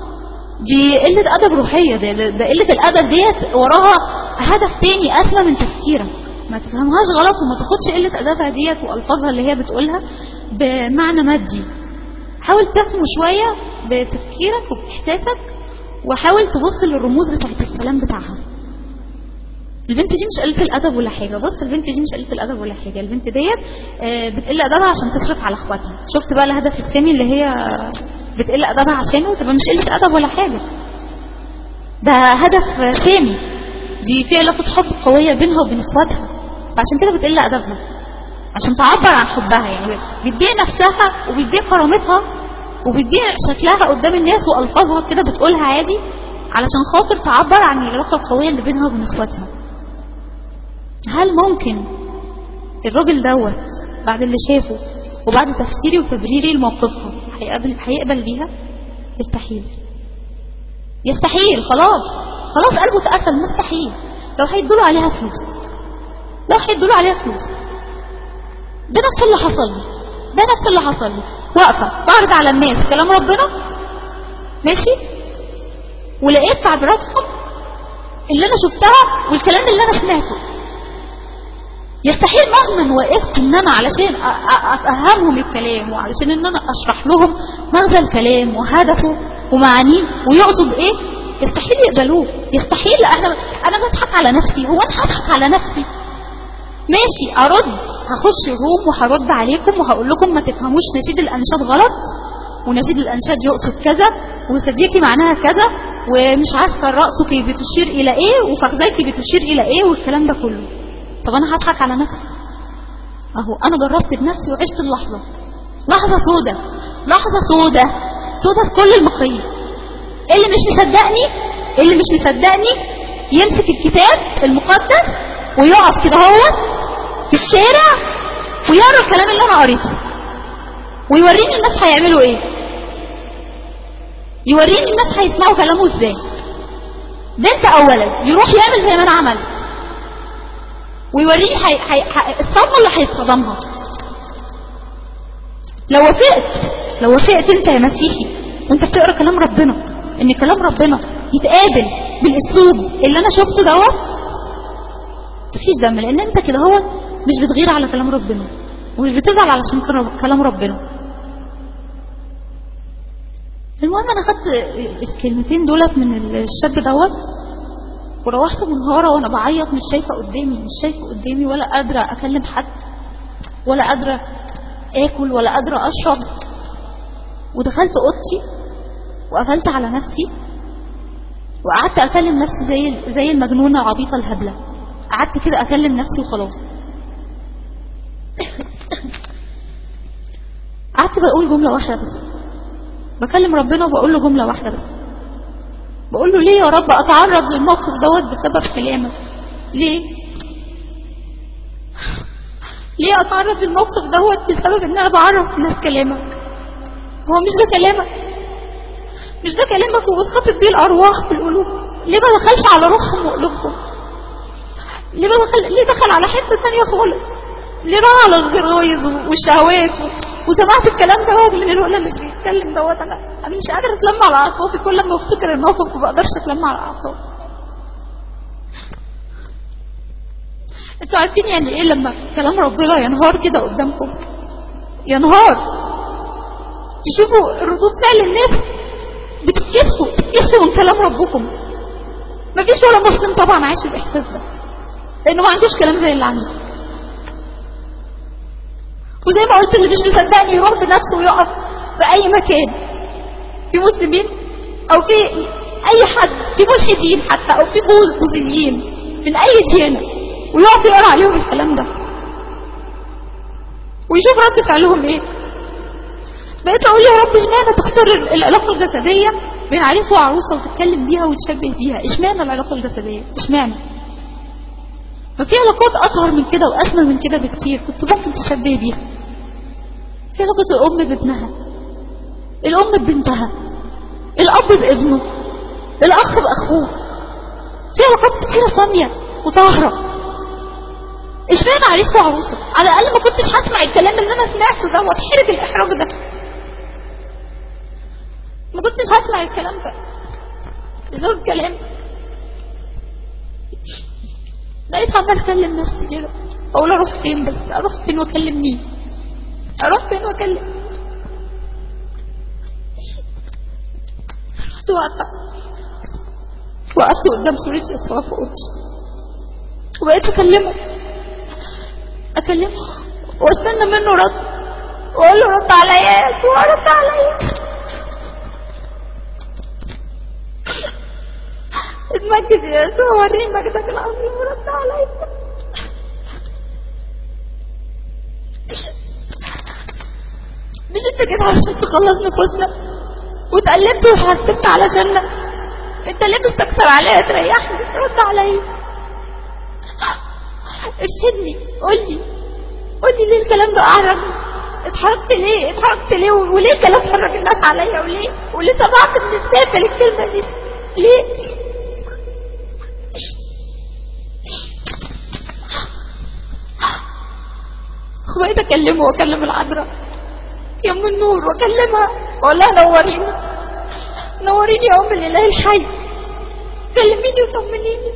دي قله ادب روحيه ده, ده, ده قله الادب ديت وراها هدف تاني اسمى من تفكيرك ما تفهمهاش غلط وما تاخدش قله ادبها ديت والفاظها اللي هي بتقولها بمعنى مادي حاول تفهم شويه بتفكيرك وباحساسك وحاول تبص للرموز بتاعت الكلام بتاعها البنت دي مش قلة الأدب ولا حاجة بص البنت دي مش قلة الأدب ولا حاجة البنت ديت آه، بتقل أدبها عشان تصرف على اخواتها شفت بقى الهدف السامي اللي هي بتقل أدبها عشانه تبقى مش قلة أدب ولا حاجة ده هدف سامي دي في علاقة حب قوية بينها وبين اخواتها فعشان كده بتقل أدبها عشان تعبر عن حبها يعني بتبيع نفسها وبتبيع كرامتها وبتبيع شكلها قدام الناس والفاظها كده بتقولها عادي علشان خاطر تعبر عن العلاقه القويه اللي بينها وبين اخواتها هل ممكن الراجل دوت بعد اللي شافه وبعد تفسيري وتبريري لموقفها هيقبل هيقبل بيها يستحيل يستحيل خلاص خلاص قلبه اتقفل مستحيل لو هيدوله عليها فلوس لو هيدوله عليها فلوس ده نفس اللي حصل لي ده نفس اللي حصل لي واقفه بعرض على الناس كلام ربنا ماشي ولقيت تعبيراتهم اللي انا شفتها والكلام اللي انا سمعته يستحيل مهما وقفت ان انا علشان أ- أ- افهمهم الكلام وعلشان ان انا اشرح لهم مغزى الكلام وهدفه ومعانيه ويقصد ايه يستحيل يقبلوه يستحيل انا انا بضحك على نفسي هو انا هضحك على نفسي ماشي ارد هخش الروم وهرد عليكم وهقول لكم ما تفهموش نشيد الانشاد غلط ونشيد الانشاد يقصد كذا وصديقي معناها كذا ومش عارفه راسك بتشير الى ايه وفخذاك بتشير الى ايه والكلام ده كله طب انا هضحك على نفسي اهو انا جربت بنفسي وعشت اللحظه لحظه سودة لحظه سودة سودة بكل المقاييس اللي مش مصدقني اللي مش مصدقني يمسك الكتاب المقدس ويقف كده هو في الشارع ويقرا الكلام اللي انا قريته ويوريني الناس هيعملوا ايه يوريني الناس هيسمعوا كلامه ازاي بنت اولا يروح يعمل زي ما انا عملت ويوريني حي... حي... حي... الصدمه اللي هيتصدمها لو وافقت لو وافقت انت يا مسيحي وانت بتقرا كلام ربنا ان كلام ربنا يتقابل بالاسلوب اللي انا شفته دوت مفيش دم لان انت كده هو مش بتغير على كلام ربنا ومش بتزعل علشان كر- كلام ربنا المهم انا خدت الكلمتين دولت من الشاب دوت وروحت منهارة وانا بعيط مش شايفة قدامي مش شايفة قدامي ولا قادرة اكلم حد ولا قادرة اكل ولا قادرة اشرب ودخلت اوضتي وقفلت على نفسي وقعدت اكلم نفسي زي زي المجنونة العبيطة الهبلة قعدت كده اكلم نفسي وخلاص قعدت بقول جملة واحدة بس بكلم ربنا وبقول له جملة واحدة بس بقول له ليه يا رب اتعرض للموقف دوت بسبب كلامك ليه ليه اتعرض للموقف دوت بسبب ان انا بعرف الناس كلامك هو مش ده كلامك مش ده كلامك وبتخاطب بيه الارواح في القلوب ليه ما دخلش على روحهم وقلوبهم ليه ما دخل ليه دخل على حته ثانيه خالص ليه راح على الغرايز والشهوات و... وسمعت الكلام دوت من الولد اللي بيتكلم دوت انا انا مش قادره اتلم على اعصابي كل ما افتكر الموقف ما بقدرش اتلم على اعصابي انتوا عارفين يعني ايه لما كلام ربنا ينهار كده قدامكم ينهار تشوفوا ردود فعل الناس بتتكسفوا بتتكسفوا من كلام ربكم مفيش ولا مسلم طبعا عايش الاحساس ده لانه ما عندوش كلام زي اللي عندي وزي ما قلت اللي مش مصدقني يروح بنفسه ويقف في اي مكان في مسلمين او في اي حد في ملحدين حتى او في بوذ- بوذيين من اي ديانة ويقف يقرا عليهم الكلام ده ويشوف رد فعلهم ايه بقيت اقول يا رب اشمعنى تختار ال- العلاقه الجسديه بين عريس وعروسه وتتكلم بيها وتشبه بيها اشمعنى العلاقه الجسديه اشمعنى ما في علاقات اطهر من كده واسمى من كده بكتير كنت ممكن تشبه بيها في علاقه الام بابنها الام ببنتها الاب بابنه الاخ باخوه في علاقات كتيره ساميه وطاهره اشمعنى عريس وعروسه على الاقل ما كنتش هسمع الكلام اللي انا سمعته ده واتحرج الاحراج ده ما كنتش هسمع الكلام ده بسبب كلام بقيت عمال اكلم نفسي كده اقول اروح فين بس اروح فين واكلم مين اروح فين واكلم رحت واقفه وقفت قدام سورة يسوع في اوضتي وبقيت اكلمه اكلمه واستنى منه رد واقول له رد عليا يا يسوع رد عليا اتمجد يا يسوع وريني مجدك العظيم ورد عليا مش انت كده علشان تخلص نفوسنا واتقلبت وحسبت علشاننا انت ليه بتستكثر عليا تريحني رد عليا ارشدني قولي قولي ليه الكلام ده اعرجني اتحركت ليه اتحركت ليه وليه الكلام حرك الناس عليا وليه وليه سمعت من السافل الكلمه دي ليه وبقيت اكلمه واكلم العذراء يا ام النور واكلمها واقول لها نوريني نوريني يا ام الاله الحي كلميني وطمنيني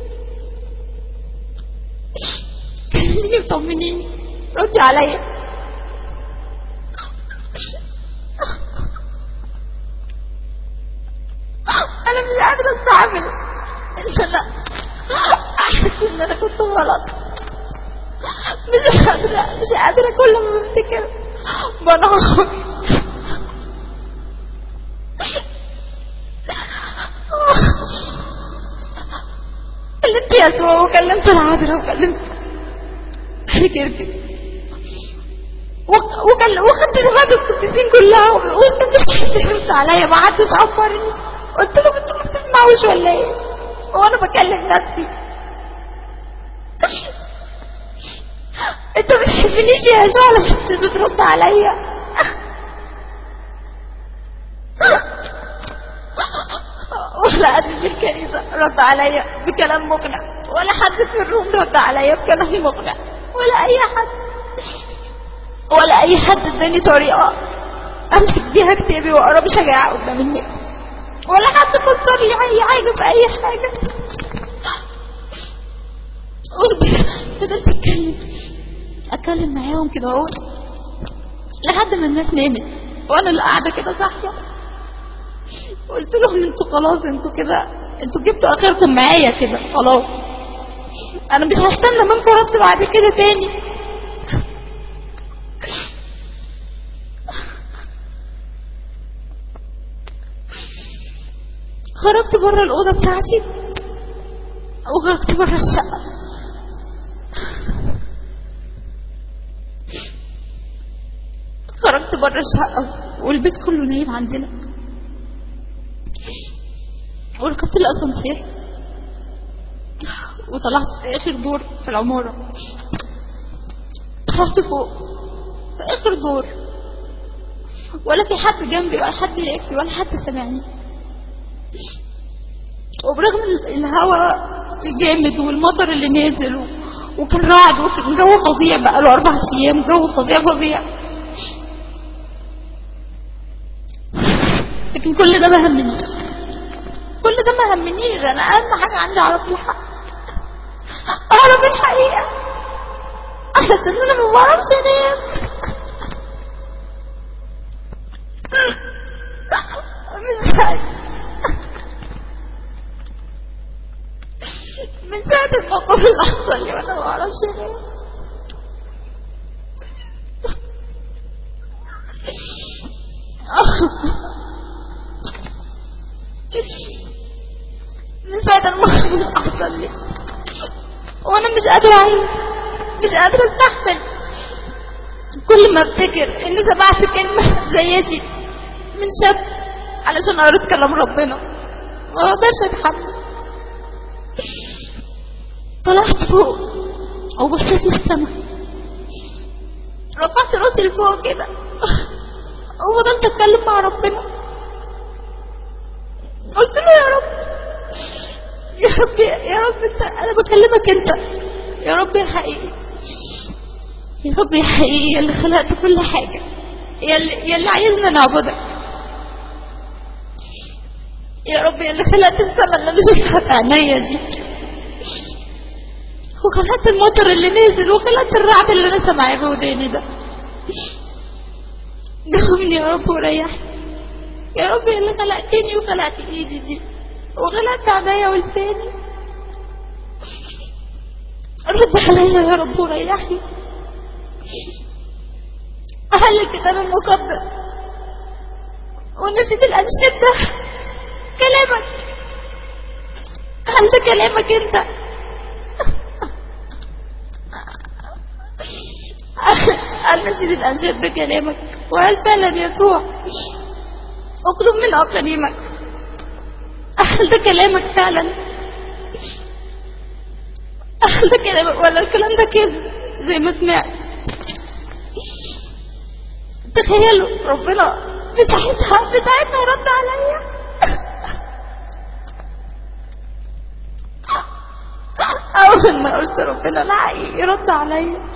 كلميني وطمنيني ردي عليا انا مش قادره استحمل ان انا احس ان انا كنت غلط مش قادره مش قادره كل ما بفتكر بنهار كلمت يسوع وكلمت العذراء وكلمت كركب وكل وخدت شهادة القديسين كلها وقلت مش حد عليا ما حدش عبرني قلت لهم انتوا ما بتسمعوش ولا ايه وانا بكلم نفسي انت ما بتحبنيش يا يسوع علشان مش بترد عليا ولا أبي في الكنيسة رد عليا بكلام مقنع ولا حد في الروم رد عليا بكلام مقنع ولا أي حد ولا أي حد اداني طريقة أمسك بيها كتابي وأقرا بشجاعة قدام الناس ولا حد فسر لي أي حاجة في أي حاجة فضلت أتكلم أتكلم معاهم كده أهو لحد ما الناس نامت وأنا اللي قاعدة كده صاحية قلت لهم انتوا خلاص انتوا كده انتوا جبتوا اخركم معايا كده خلاص انا مش هستنى منكم رد بعد كده تاني خرجت بره الأوضة بتاعتي وخرجت بره الشقة خرجت بره الشقة والبيت كله نايم عندنا وركبت الأسانسير وطلعت في آخر دور في العمارة طلعت فوق في آخر دور ولا في حد جنبي ولا حد يكفي ولا حد سمعني وبرغم الهواء الجامد والمطر اللي نازل و... وكان رعد وكان جو فظيع بقى له أربع أيام جو فظيع فظيع لكن كل ده ما همنيش كل ده ما همنيش أنا أهم حاجة عندي أعرف الحق أعرف الحقيقة علشان أنا ما بعرفش أنام مش ساعة من ساعة الموقف اللي حصل لي وأنا ما بعرفش أنام مش قادرة أعيش مش قادرة أستحمل كل ما أفتكر إني سمعت كلمة زي دي من شاب علشان قريت كلام ربنا ما أقدرش أتحمل طلعت فوق وبصيت للسما رفعت راسي لفوق كده وفضلت اتكلم مع ربنا قلت له يا رب يا رب يا رب انت انا بكلمك انت يا رب يا حقيقي يا رب يا حقيقي يا اللي خلقت كل حاجة يا اللي, يا اللي عايزنا نعبدك يا رب يا اللي خلقت السما اللي انا شايفها في عينيا دي وخلقت المطر اللي نزل وخلقت الرعد اللي انا سامعاه بوداني ده جاوبني يا رب وريحني يا رب يا اللي خلقتني وخلقت ايدي دي وخلقت عينيا ولساني رد عليا يا رب وريحني أهل الكتاب المقدس ونشيد الأنشاد ده كلامك هل ده كلامك انت هل نشيد الأنشاد ده كلامك وهل فعلا يسوع اطلب من أقريمك هل ده كلامك فعلا هل ده كلامك ولا الكلام ده كذب زي ما سمعت تخيلوا ربنا بساعتها بساعتها رد عليا أول ما قلت ربنا لا يرد عليا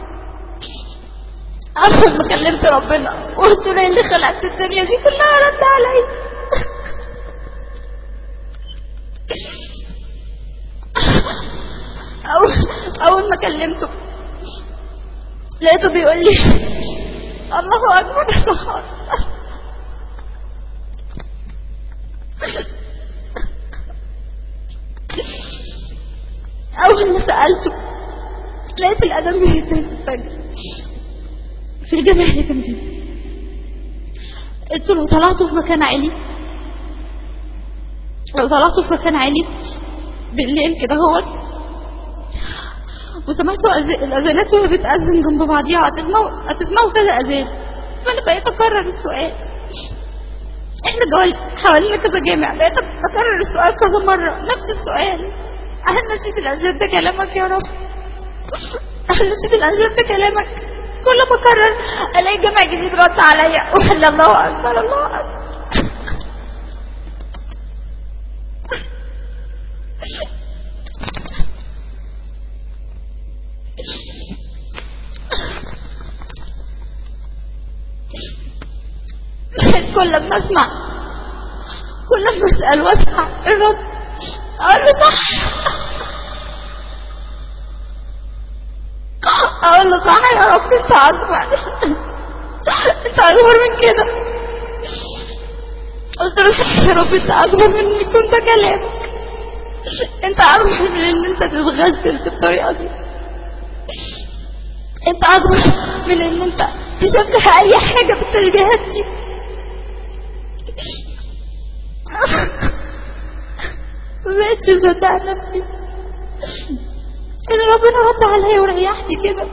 أول ما كلمت ربنا وقلت له اللي خلقت الدنيا دي كلها رد عليا أول, أول ما كلمته لقيته بيقول لي الله أكبر الله أكبر أول ما سألته لقيت الأذان بيهتم في الفجر في الجامع اللي جنبي قلت له طلعته في مكان عالي لو طلعته في مكان عالي بالليل كده هو وسمعتوا أز- الأذانات وهي بتأذن جنب بعضيها هتسمعوا هتسمعوا كذا أذان فأنا بقيت أكرر السؤال احنا جوال حوالينا كذا جامع بقيت أكرر السؤال كذا مرة نفس السؤال هل نشيد الأنشاد ده كلامك يا رب هل نشيد الأنشاد ده كلامك كل ما أكرر ألاقي جامع جديد رد عليا وقال لي الله أكبر الله أكبر كل ما اسمع كل ما اسال واسمع الرد اقول له صح اقول له صح يا رب انت اكبر انت اكبر من كده قلت له صح يا رب انت اكبر من ان يكون ده كلامك انت اكبر من ان انت تتغزل بالطريقه دي انت اكبر من ان انت تشبه اي حاجه بالتشبيهات دي مبقتش مصدق نفسي ان ربنا رد عليا وريحني كده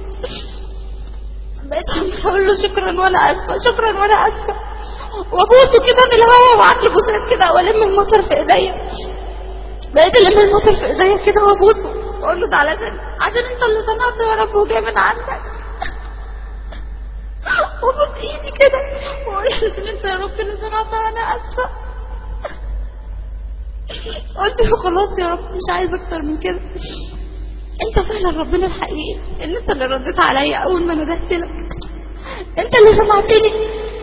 بقيت عمالة اقول له شكرا وانا اسفه شكرا وانا اسفه وابوسه كده من الهوا وعقل بوسات كده والم المطر في ايديا بقيت الم المطر في ايديا كده وابوسه واقول له ده علشان عشان انت اللي صنعته يا رب وجاي من عندك وابوس ايدي كده واقول له عشان انت يا رب اللي صنعتها انا اسفه قلت له خلاص يا رب مش عايز اكتر من كده انت فعلا ربنا الحقيقي ان انت اللي رديت عليا اول ما ندهت لك انت اللي سمعتني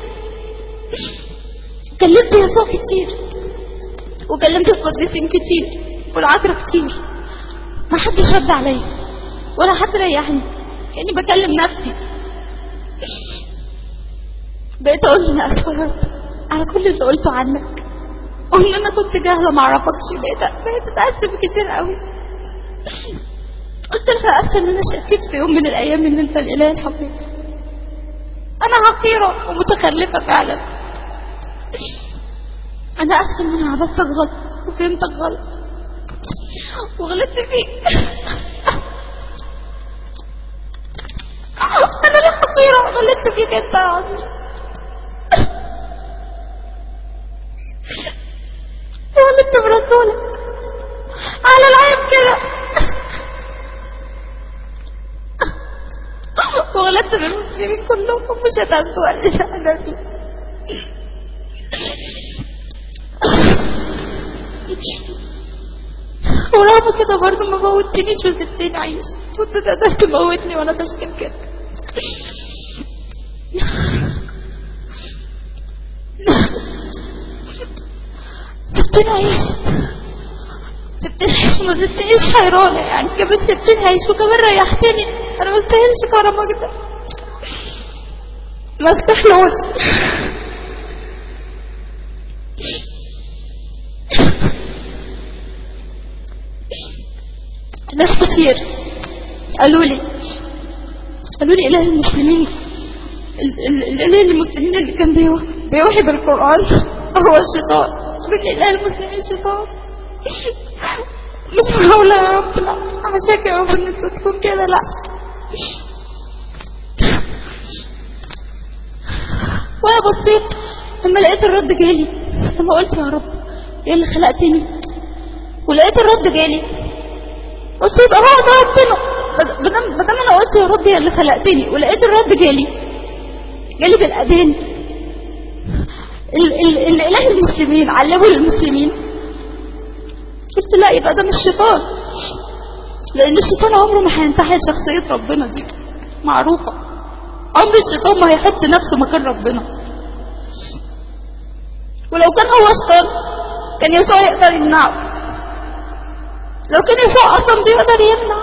كلمت يسوع كتير وكلمت القديسين كتير والعذراء كتير ما حدش رد عليا ولا حد ريحني كاني بكلم نفسي بقيت اقول له انا اسفه يا رب على كل اللي قلته عنك وان انا كنت جاهله ما اعرفكش بقيت بقيت اتاسف كتير قوي قلت لها اسفه ان انا شكيت في يوم من الايام ان انت الاله الحقيقي انا حقيره ومتخلفه فعلا انا اسفه ان انا عبدتك غلط وفهمتك غلط وغلطت فيك غلطت فيك انت يا عظيم غلطت برسولك على العيب كده وغلطت بالمسلمين كلهم مش هتاخدوا اللي انا فيه ورغم كده برضه ما موتنيش وسبتني عايش كنت تقدر تموتني وانا بشتم كده سبتني عايش سبتني عايش وما سبتنيش حيرانة يعني كمان سبتني عايش وكمان ريحتني انا ما استاهلش كرمك ده ما استحلوش ناس كتير قالوا لي قالوا لي إله المسلمين ال- ال- الإله المسلمين اللي كان بيو- بيوحي بالقرآن هو الشيطان قالوا لي إله المسلمين شيطان مش معقولة يا رب لا عشاك يا رب إن أنت تكون كده لا وأنا بصيت لما لقيت الرد جالي لما قلت يا رب إيه اللي خلقتني ولقيت الرد جالي قلت يبقى هو ده ربنا بد- بدل بدل ما انا قلت يا رب يا اللي خلقتني ولقيت الرد جالي جالي بالاذان ال ال الاله المسلمين علموا للمسلمين قلت لا يبقى ده مش شيطان لان الشيطان عمره ما هينتحل شخصيه ربنا دي معروفه عمر الشيطان ما هيحط نفسه مكان ربنا ولو كان هو شيطان كان يسوع يقدر يمنعه لو كان يسوع اصلا بيقدر يمنع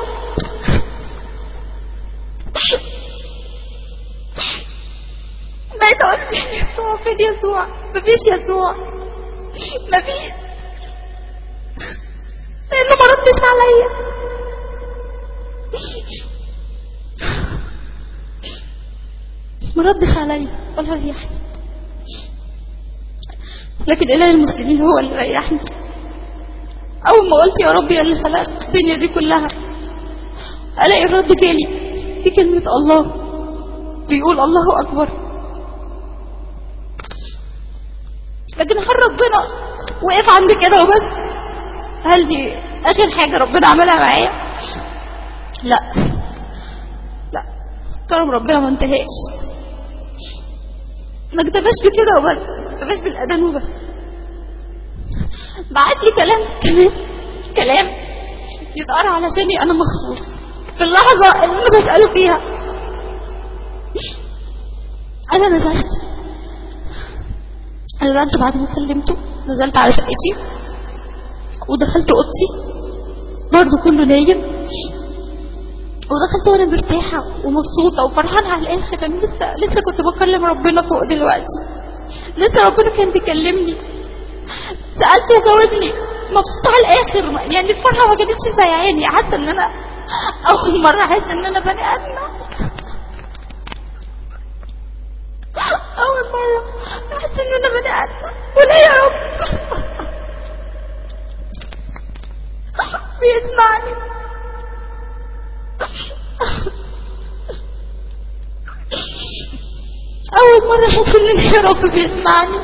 بقيت اقول فين يسوع فين يسوع مفيش يسوع مفيش لانه ما ردش عليا ما ردش عليا ولا ريحني لكن اله المسلمين هو اللي ريحني أول ما قلت يا رب يا اللي خلقت الدنيا دي كلها ألاقي الرد جالي في كلمة الله بيقول الله أكبر لكن هل ربنا وقف عند كده وبس هل دي آخر حاجة ربنا عملها معايا لا لا كرم ربنا ما انتهاش ما اكتفاش بكده وبس ما اكتفاش بالأذان وبس بعت لي كلام كمان كلام يتقرا علشاني انا مخصوص في اللحظة اللي انا بسأله فيها انا نزلت نزلت بعد ما كلمته نزلت على شقتي ودخلت اوضتي برضه كله نايم ودخلت وانا مرتاحة ومبسوطة وفرحانة على الاخر انا لسه لسه كنت بكلم ربنا فوق دلوقتي لسه ربنا كان بيكلمني سألته وجاوبني مبسوطة على الآخر يعني الفرحة ما جابتش زي عيني حاسة إن أنا أول مرة أحس إن أنا بني آدمة أول مرة أحس إن أنا بني آدمة ولا يا رب بيسمعني أول مرة أحس إن يا رب بيسمعني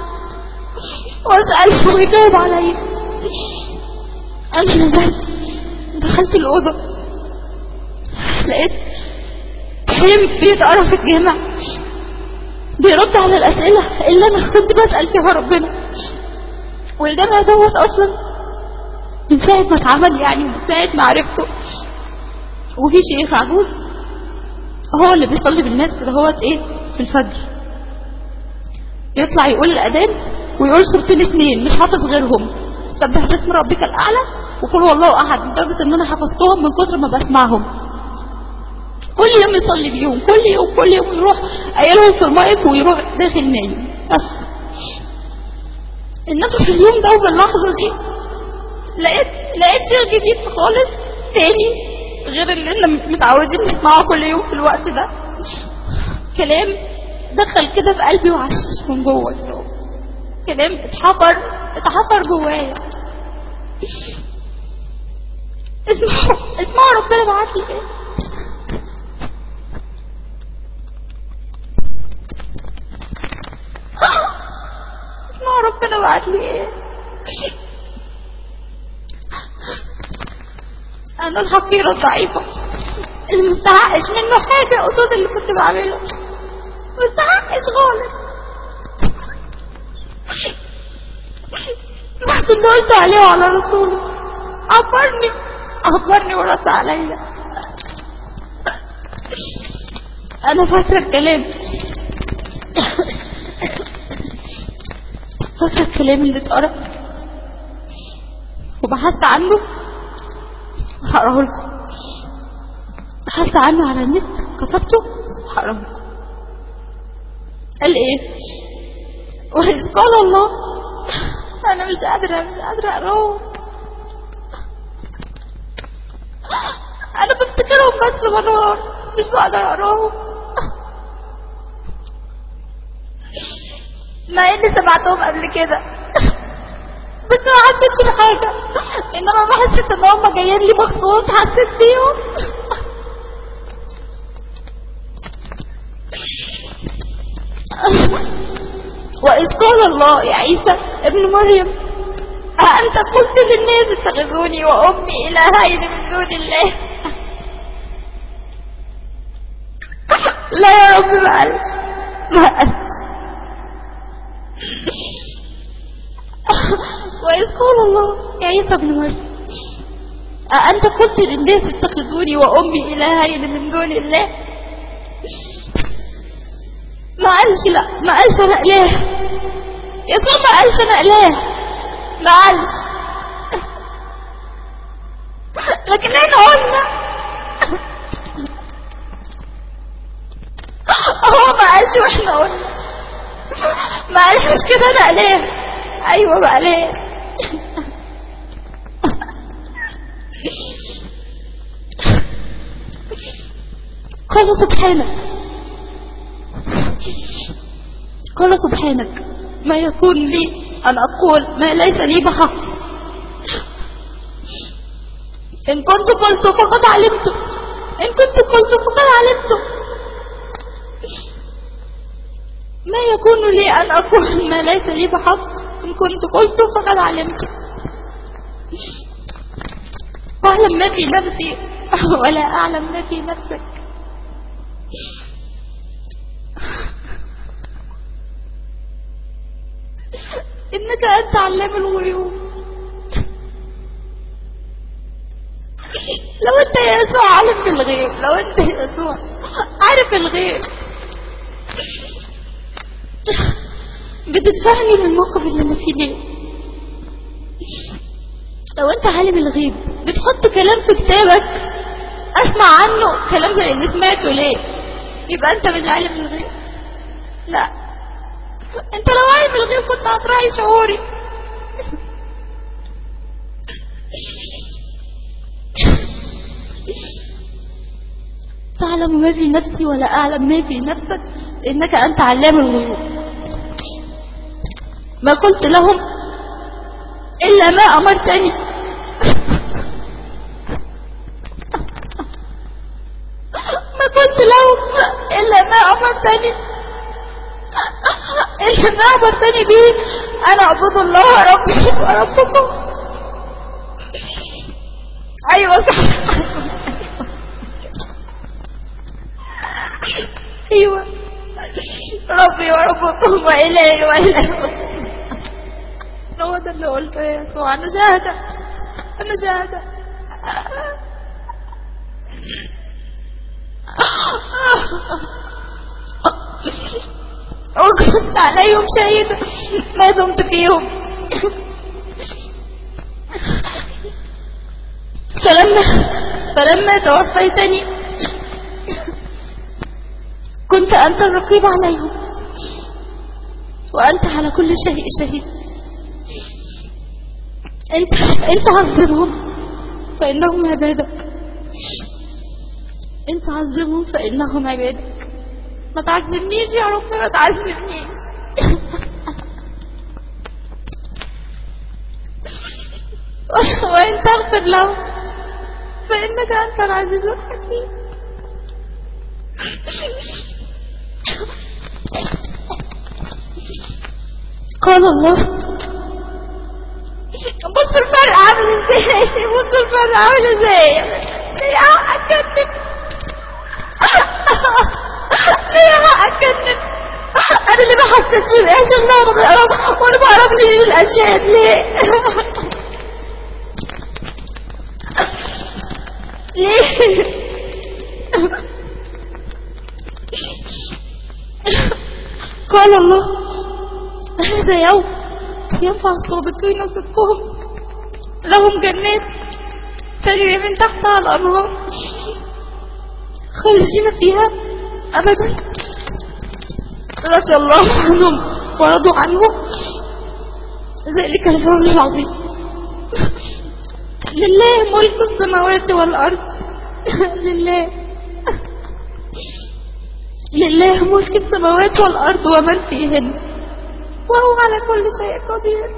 واسأله ويجاوب عليا انا نزلت دخلت الأوضة لقيت حلم بيتقرا في الجامع بيرد على الأسئلة اللي أنا كنت بسأل فيها ربنا والجامع دوت أصلا من ساعة ما اتعمل يعني من ساعة ما عرفته وفي شيخ عجوز هو اللي بيصلي بالناس كده هوت ايه في الفجر يطلع يقول الأذان ويقول سورتين اثنين مش حافظ غيرهم سبح باسم ربك الأعلى وقل والله أحد لدرجة إن أنا حفظتهم من كتر ما بسمعهم كل يوم يصلي بيهم كل يوم كل يوم يروح قايلهم في المايك ويروح داخل نايم بس إنما في اليوم ده وفي اللحظة دي لقيت لقيت شيء جديد خالص تاني غير اللي احنا متعودين نسمعه كل يوم في الوقت ده كلام دخل كده في قلبي وعشش من جوه كده كلام اتحفر اتحفر جوايا اسمعوا اسمعوا ربنا بعت لي ايه تبعت لي ايه انا الحقيرة الضعيفة اللي مستحقش منه حاجة قصاد اللي كنت بعمله مستحقش خالص بعد اللي قلت عليه وعلى رسوله عبرني عبرني ورد عليا انا فاكرة الكلام فاكرة الكلام اللي اتقرا وبحثت عنه هقراه لكم بحثت عنه على النت كتبته هقراه لكم قال ايه وإذ قال الله انا مش قادرة مش قادرة اقراه انا بفتكرهم بس مرار مش بقدر اقراهم مع اني سمعتهم قبل كده بس ما حسيتش بحاجة انما ما حسيت ان هم جايين لي مخصوص حسيت بيهم وإذ قال الله يا عيسى ابن مريم أأنت قلت للناس اتخذوني وأمي إلهين من دون الله لا يا رب ما قالش ما قالش وإذ قال الله يا عيسى ابن مريم أأنت قلت للناس اتخذوني وأمي إلهين من دون الله ما قالش لا ما قالش أنا إله يسوع ما قالش أنا إله ما قالش لكن احنا قلنا هو ما قالش واحنا قلنا ما قالش كده انا اله ايوه ما قالش قال سبحانك قال سبحانك ما يكون لي أن أقول ما ليس لي بحق إن كنت قلت فقد علمت إن كنت قلت فقد علمت ما يكون لي أن أقول ما ليس لي بحق إن كنت قلت فقد علمت أعلم ما في نفسي ولا أعلم ما في نفسك إنك أنت علام الغيوب لو أنت يا يسوع عالم بالغيب لو أنت يا يسوع عارف الغيب بتدفعني للموقف اللي أنا فيه ليه لو أنت عالم الغيب بتحط كلام في كتابك أسمع عنه كلام زي اللي سمعته ليه يبقى أنت مش عالم الغيب لا انت لو عالم الغيب كنت هتراعي شعوري تعلم ما في نفسي ولا أعلم ما في نفسك إنك أنت علام الغيوب ما قلت لهم إلا ما أمرتني ما قلت لهم إلا ما أمرتني اللي ما أمرتني به أنا أعبد الله ربي وربكم أيوة صح أيوة ربي وربكم وإلهي وإلهكم هو ده اللي قلته يا يسوع أنا شاهدة أنا شاهدة وكنت عليهم شهيدة ما دمت فيهم فلما فلما توفيتني كنت أنت الرقيب عليهم وأنت على كل شيء شهيد أنت أنت عذبهم فإنهم عبادك أنت عذبهم فإنهم عبادك ما تعذبنيش يا رب ما تعذبنيش وإن تغفر له فإنك أنت العزيز الحكيم قال الله بص الفرق عامل ازاي بص الفرق عامل ازاي ليه حق اتكلم ليه حق اتكلم انا اللي ما حسيتش باحساس ان انا بقرب وانا بعرف ليه الاشياء ليه ليه قال الله هذا يوم ينفع الصادقين صدقهم لهم جنات تجري من تحتها الأنهار خالدين فيها أبدا رضي الله عنهم ورضوا عنه ذلك الفوز العظيم لله ملك السماوات والأرض لله لله ملك السماوات والأرض ومن فيهن وهو على كل شيء قدير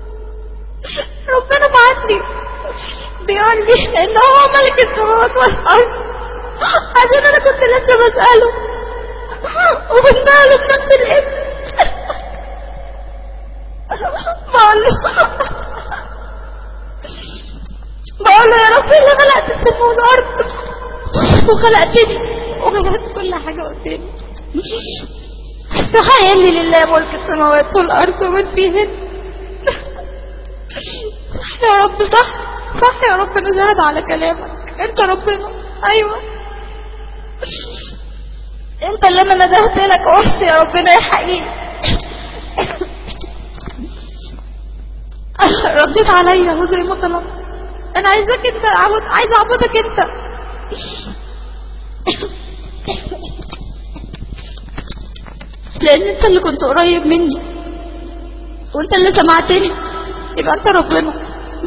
ربنا بعتني بيقول لي ان هو ملك السماوات والارض عشان انا كنت لسه بسأله وبنده بنفس الاسم بقول له بقول له يا رب اللي خلقت السماء والارض وخلقتني وخلقت كل حاجة قدامي راح قال لي لله ملك السماوات والارض ومن فيهن صح يا رب صح صح يا رب انا شاهد على كلامك انت ربنا ايوه انت اللي انا ندهت لك وقلت يا ربنا يا حقيقي رديت عليا هو زي ما طلبت انا عايزك انت اعبد عايز اعبدك انت لان انت اللي كنت قريب مني وانت اللي سمعتني يبقى انت ربنا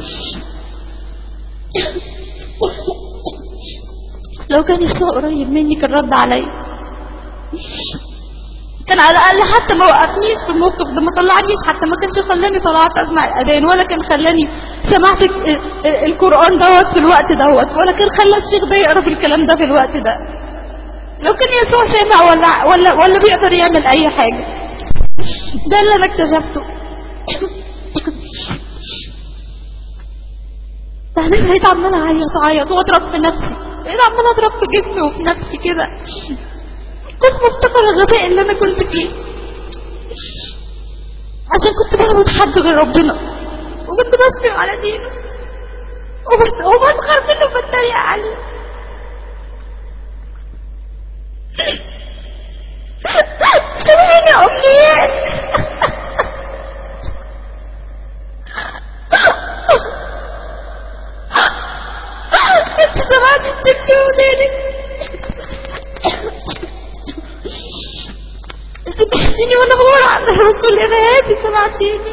لو كان يسوع قريب مني كان رد عليا كان على الاقل حتى ما وقفنيش في الموقف ده ما طلعنيش حتى ما كانش خلاني طلعت اسمع الاذان ولا كان خلاني سمعت ال- ال- القران دوت في الوقت دوت ولا كان خلى الشيخ ده يقرا في الكلام ده في الوقت ده لو كان يسوع سامع ولا ولا ولا بيقدر يعمل اي حاجه ده اللي انا اكتشفته بعدين بقيت عمالة أعيط أعيط وأضرب في نفسي بقيت عمالة أضرب في جسمي وفي نفسي كده كنت مفتكرة الغباء اللي أنا كنت فيه عشان كنت بعبد حد غير ربنا وكنت بشتم على دينه وبس وبسخر منه وبتريق عليه سامحيني يا أمنيات انت سمعتي اشتكتي ودانك سمعتيني وانا بقول على الرسول الارهابي سمعتيني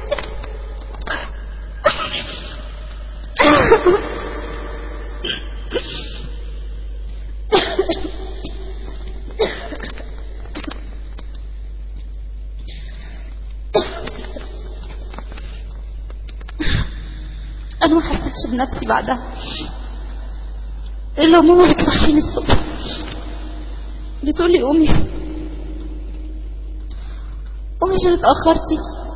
انا ما حسيتش بنفسي بعدها الا ماما بتصحيني الصبح بتقولي قومي قومي عشان اتاخرتي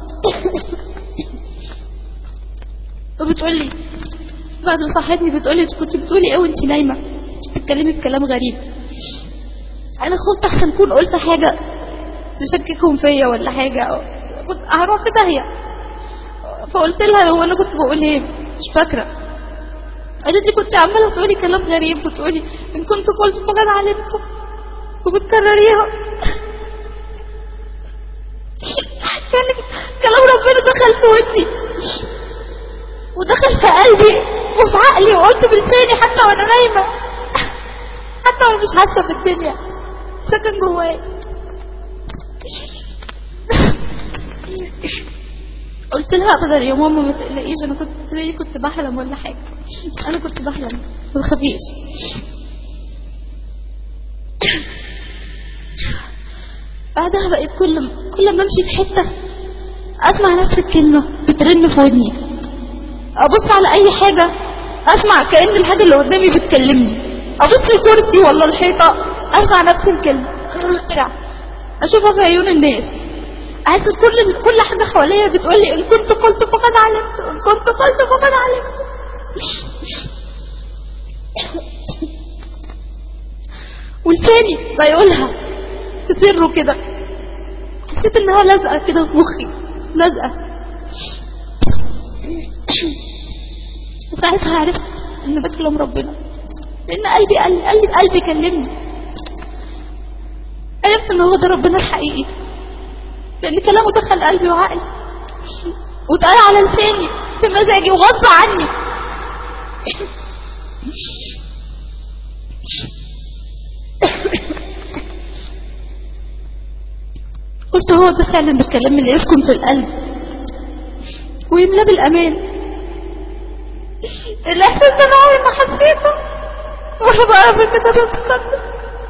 وبتقولي بعد ما صحتني بتقولي كنت بتقولي ايه وانت نايمه بتتكلمي بكلام غريب انا خفت احسن اكون قلت حاجه تشككهم فيا ولا حاجه أو كنت هروح في داهيه فقلت لها هو انا كنت بقول ايه مش فاكره قالت لي كنت عماله تقولي كلام غريب وتقولي ان كنت قلت فقد علمته وبتكرريها يعني كلام ربنا دخل في ودني ودخل في قلبي وفي عقلي وقلت بلساني حتى وانا نايمه حتى وانا مش حاسه بالدنيا سكن جوايا قلت لها ابدا يا ماما ما تقلقيش انا كنت زي كنت بحلم ولا حاجه انا كنت بحلم ما تخافيش بعدها بقيت كل ما كل ما امشي في حته اسمع نفس الكلمه بترن في ودني ابص على اي حاجه اسمع كأن الحاجه اللي قدامي بتكلمني ابص الكرسي ولا الحيطه اسمع نفس الكلمه اشوفها في عيون الناس عايزه كل كل حاجه حواليا بتقول لي ان كنت قلت فقد علمت ان كنت قلت فقد علمت ولساني بيقولها في سره كده حسيت انها لازقه كده في مخي لازقه وساعتها عرفت ان بكلم ربنا لان قلبي قال لي قلبي قلبي كلمني عرفت ان هو ده ربنا الحقيقي لان كلامه دخل قلبي وعقلي واتقال على لساني في مزاجي وغصب عني قلت هو ده فعلا الكلام اللي يسكن في القلب ويملاه بالامان الاحساس ده انا عمري ما حسيته وانا بقرا في الكتاب المقدس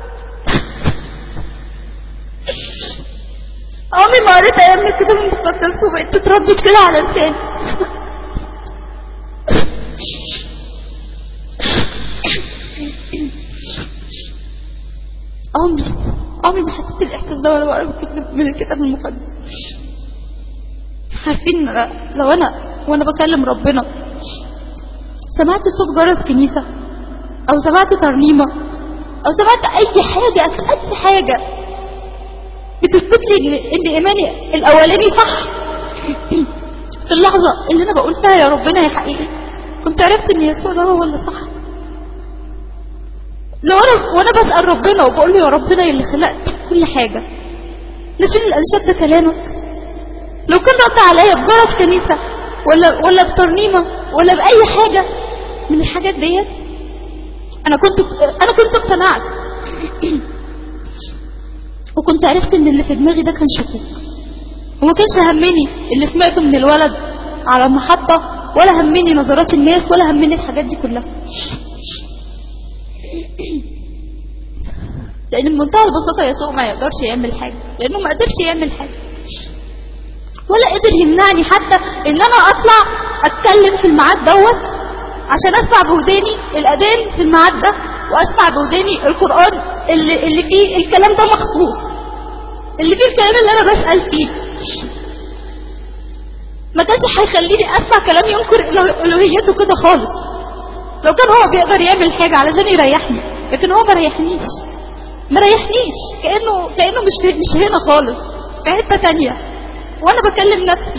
عمري ما قريت ايام من الكتاب المقدس وبقيت تتردد كده على لساني عمري عمري ما حسيت الاحساس ده وانا بقرا من الكتاب من الكتاب المقدس عارفين لو انا وانا بكلم ربنا سمعت صوت جرس كنيسه او سمعت ترنيمه او سمعت اي حاجه اي حاجه بتثبت لي ان إن ايماني الاولاني صح في اللحظه اللي انا بقول فيها يا ربنا يا حقيقي كنت عرفت ان يسوع ده هو اللي صح لو انا وانا بسال ربنا وبقول له يا ربنا اللي خلقت كل حاجه نسيت الانشاد ده كلامك لو كان رد عليا بجرس كنيسه ولا ولا بترنيمه ولا باي حاجه من الحاجات ديت انا كنت انا كنت اقتنعت وكنت عرفت ان اللي في دماغي ده كان شكوك وما كانش همني اللي سمعته من الولد على المحطة ولا همني نظرات الناس ولا همني الحاجات دي كلها لان بمنتهى البساطة يسوع ما يقدرش يعمل حاجة لانه ما قدرش يعمل حاجة ولا قدر يمنعني حتى ان انا اطلع اتكلم في الميعاد دوت عشان اسمع بوداني الاذان في الميعاد ده واسمع بوداني القران اللي اللي فيه الكلام ده مخصوص اللي فيه الكلام اللي انا بسال فيه ما كانش هيخليني اسمع كلام ينكر إله- الوهيته كده خالص لو كان هو بيقدر يعمل حاجه علشان يريحني لكن هو ما ريحنيش ما ريحنيش كانه كانه مش في مش هنا خالص في حته تانية وانا بكلم نفسي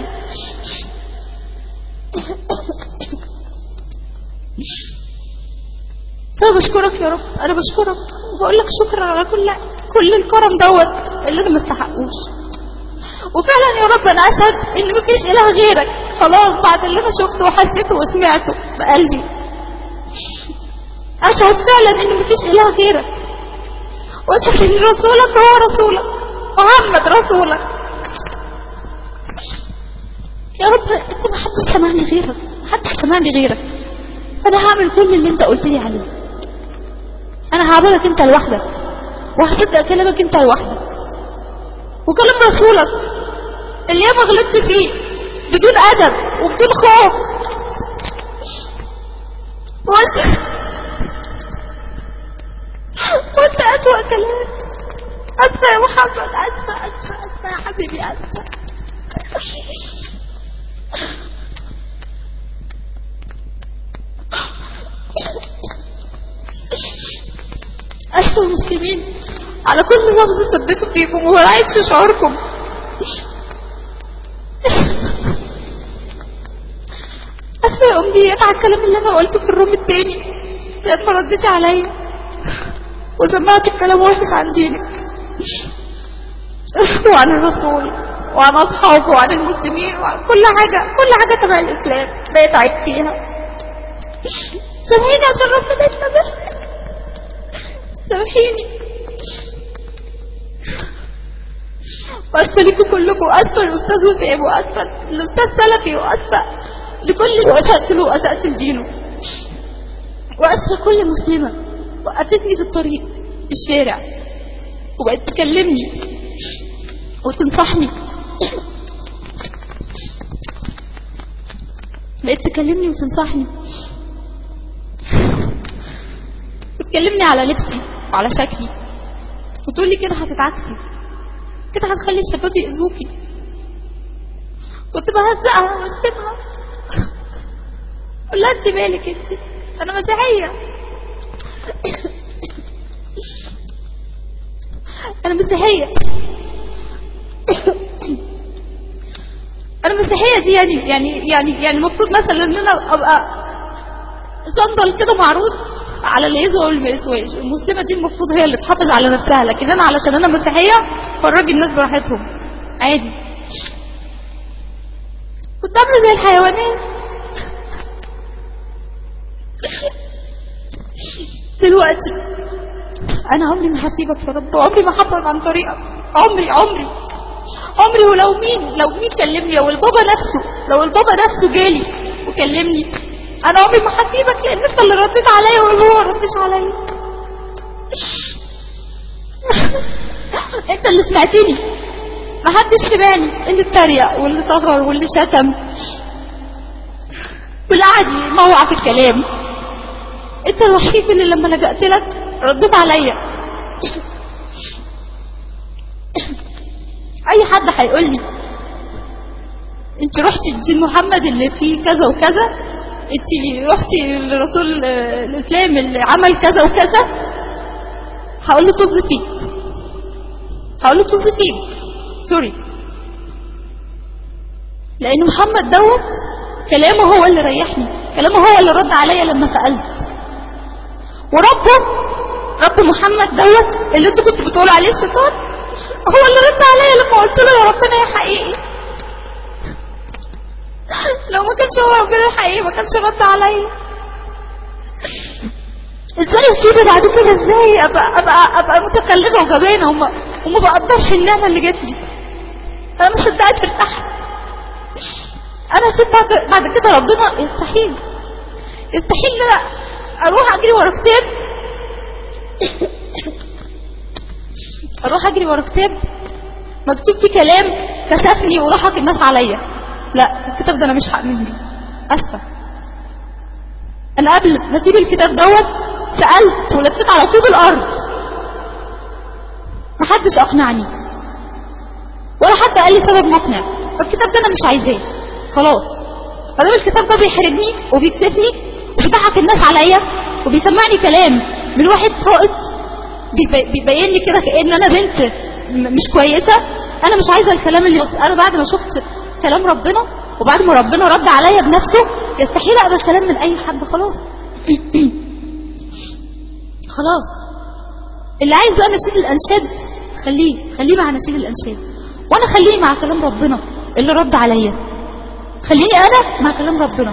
فأنا بشكرك يا رب أنا بشكرك وبقول لك شكرا على كل كل الكرم دوت اللي أنا ما استحقوش وفعلا يا رب أنا أشهد إن مفيش إله غيرك خلاص بعد اللي أنا شفته وحسيته وسمعته بقلبي أشهد فعلا إن مفيش إله غيرك وأشهد إن رسولك هو رسولك محمد رسولك يا رب أنت ما حدش سمعني غيرك ما حدش سمعني غيرك أنا هعمل كل اللي أنت قلت لي عليه انا هعبرك انت لوحدك وهصدق كلامك انت لوحدك وكلام رسولك اللي ياما غلطت فيه بدون ادب وبدون خوف وانت وانت اسوأ كلام اسفة يا محمد اسفة اسفة اسفة يا حبيبي اسفة أسفة المسلمين على كل لفظ ثبته فيكم وما راعيتش شعوركم أسفة يا أمنيات على الكلام اللي أنا قلته في الروم التاني لما رديتي عليا وسمعت الكلام وحش عن دينك وعن الرسول وعن أصحابه وعن المسلمين وعن كل حاجة كل حاجة تبع الإسلام بقيت عيب فيها سامحيني عشان ربنا يسامحني سامحيني واسفه لكم كلكم واسفه الاستاذ وسام واسفه الاستاذ سلفي واسفه لكل اللي اسأت له واسأت لدينه واسفه كل مسلمه وقفتني في الطريق في الشارع وبقت تكلمني وتنصحني بقت تكلمني وتنصحني وتكلمني على لبسي وعلى شكلي وتقول لي كده هتتعكسي كده هتخلي الشباب يأذوكي كنت بهزقها واشتمها اقول لها انت مالك انت انا مسيحيه انا مسيحيه انا مسيحيه دي يعني يعني يعني يعني المفروض مثلا ان انا ابقى صندل كده معروض على اللي يسوى واللي ما يسواش المسلمه دي المفروض هي اللي تحافظ على نفسها لكن انا علشان انا مسيحيه فرجي الناس براحتهم عادي كنت عامله زي الحيوانات دلوقتي انا عمري ما هسيبك يا رب وعمري ما هبعد عن طريقك عمري عمري عمري ولو مين لو مين كلمني لو البابا نفسه لو البابا نفسه جالي وكلمني انا عمري ما هسيبك لان انت اللي رديت عليا وهو ما ردش عليا انت اللي سمعتني ما حدش سمعني اللي اتريق واللي طغر واللي شتم واللي قعد يموع في الكلام انت الوحيد اللي لما لجأت لك رديت عليا اي حد هيقول لي انت رحتي لدين محمد اللي فيه كذا وكذا انت رحتي لرسول الاسلام اللي عمل كذا وكذا هقول له طز فيك هقول له طز فيك سوري لان محمد دوت كلامه هو اللي ريحني كلامه هو اللي رد عليا لما سألت وربه رب محمد دوت اللي انتوا كنتوا بتقولوا عليه الشيطان هو اللي رد عليا لما قلت له يا ربنا يا حقيقي لو ما كانش هو ربنا الحقيقي ما كانش رد عليا ازاي اسيبه بعد كده ازاي ابقى ابقى ابقى متكلمه وجبانه وما وما بقدرش النعمه اللي جات لي انا ما صدقت ارتحت انا اسيب بعد بعد كده ربنا يستحيل يستحيل ان انا اروح اجري ورا كتاب اروح اجري ورا كتاب مكتوب فيه كلام كسفني وضحك الناس عليا لا الكتاب ده انا مش هامن بيه اسفه انا قبل ما اسيب الكتاب دوت سالت ولفيت على طوب الارض محدش اقنعني ولا حتى قال لي سبب مقنع فالكتاب ده انا مش عايزاه خلاص فدام الكتاب ده بيحرجني وبيكسفني وبيضحك الناس عليا وبيسمعني كلام من واحد فائض بيبين لي كده كأن انا بنت مش كويسة انا مش عايزة الكلام اللي بس انا بعد ما شفت كلام ربنا وبعد ما ربنا رد عليا بنفسه يستحيل اقبل كلام من اي حد خلاص خلاص اللي عايز بقى نشيد الانشاد خليه خليه مع نشيد الانشاد وانا خليه مع كلام ربنا اللي رد عليا خليني انا مع كلام ربنا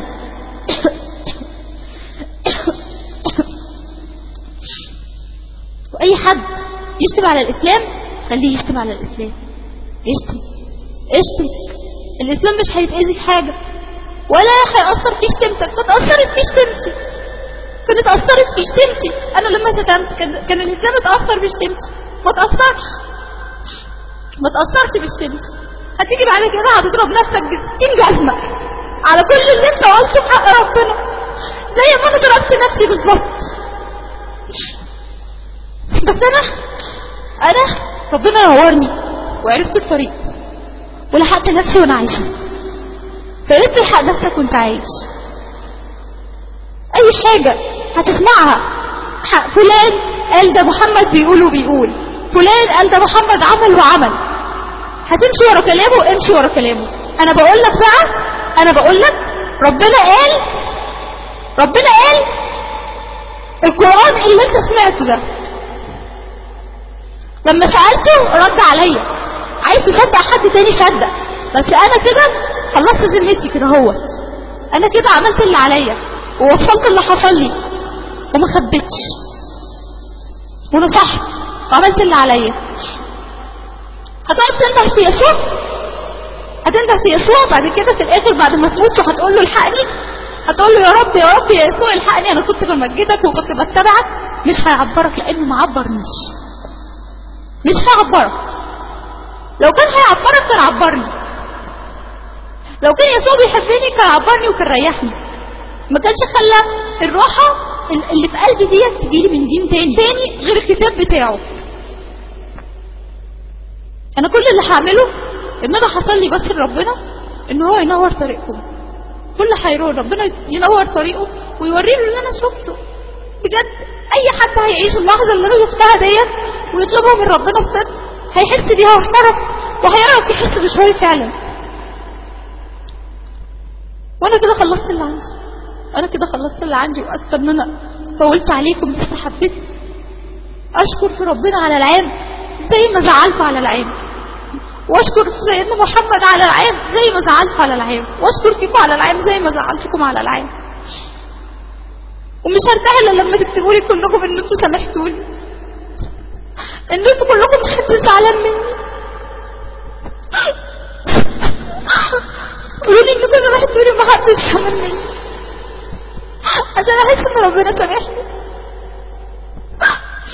واي حد يشتم على الاسلام خليه يشتم على الاسلام يشتم اشتم الاسلام مش هيتاذي في حاجه ولا هيأثر في شتمتك ما تأثرش في شتمتي كانت أثرت في شتمتي أنا لما شتمت كان, كان الإسلام اتأثر بشتمتي ما تأثرش ما تأثرش بشتمتي هتيجي بعد كده هتضرب نفسك بستين جزمة على كل اللي انت قلته في حق ربنا زي ما انا ضربت نفسي بالظبط بس انا انا ربنا نورني وعرفت الطريق ولحقت نفسي وانا عايشه فقلت تلحق نفسك وانت عايش اي حاجة هتسمعها فلان قال ده محمد بيقول وبيقول فلان قال ده محمد عمل وعمل هتمشي ورا كلامه امشي ورا كلامه انا بقول لك بقى انا بقول لك ربنا قال ربنا قال القرآن اللي انت سمعته ده لما سألته رد عليا عايز تصدق حد تاني صدق بس انا كده خلصت ذمتي كده هو انا كده عملت اللي عليا ووصلت اللي حصل لي وما خبيتش ونصحت وعملت اللي عليا هتقعد تنده في يسوع هتنده في يسوع بعد كده في الاخر بعد ما تموت وهتقول له الحقني هتقول له يا رب يا رب يا يسوع الحقني انا كنت بمجدك وكنت بتبعك مش هيعبرك لانه ما عبرنيش مش هيعبرك لو كان هيعبرك كان عبرني لو كان يسوع بيحبني كان عبرني وكان ريحني ما كانش خلى الراحة اللي في قلبي ديت تجيلي من دين تاني تاني غير الكتاب بتاعه انا كل اللي هعمله ان انا حصل لي بس لربنا ان هو ينور طريقكم كل حيران ربنا ينور طريقه ويوري له اللي انا شفته بجد اي حد هيعيش اللحظه اللي انا شفتها ديت ويطلبها من ربنا بصدق هيحس بيها وهيعرف وهيعرف يحس بشعوري فعلا وانا كده خلصت اللي عندي انا كده خلصت اللي عندي واسفه ان انا طولت عليكم بس حبيت اشكر في ربنا على العام زي ما زعلته على العام واشكر في سيدنا محمد على العام زي ما زعلته على العام واشكر فيكم على العام زي ما زعلتكم على العام ومش هرتاح الا لما تكتبوا لي كلكم ان انتوا سامحتوني ان انتوا كلكم محدش زعلان مني قولوا لي انكم سامحتوني ومحدش زعلان مني عشان احس ان ربنا سامحني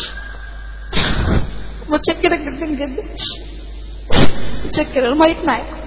متشكرة جدا جدا متشكرة المايك معاكم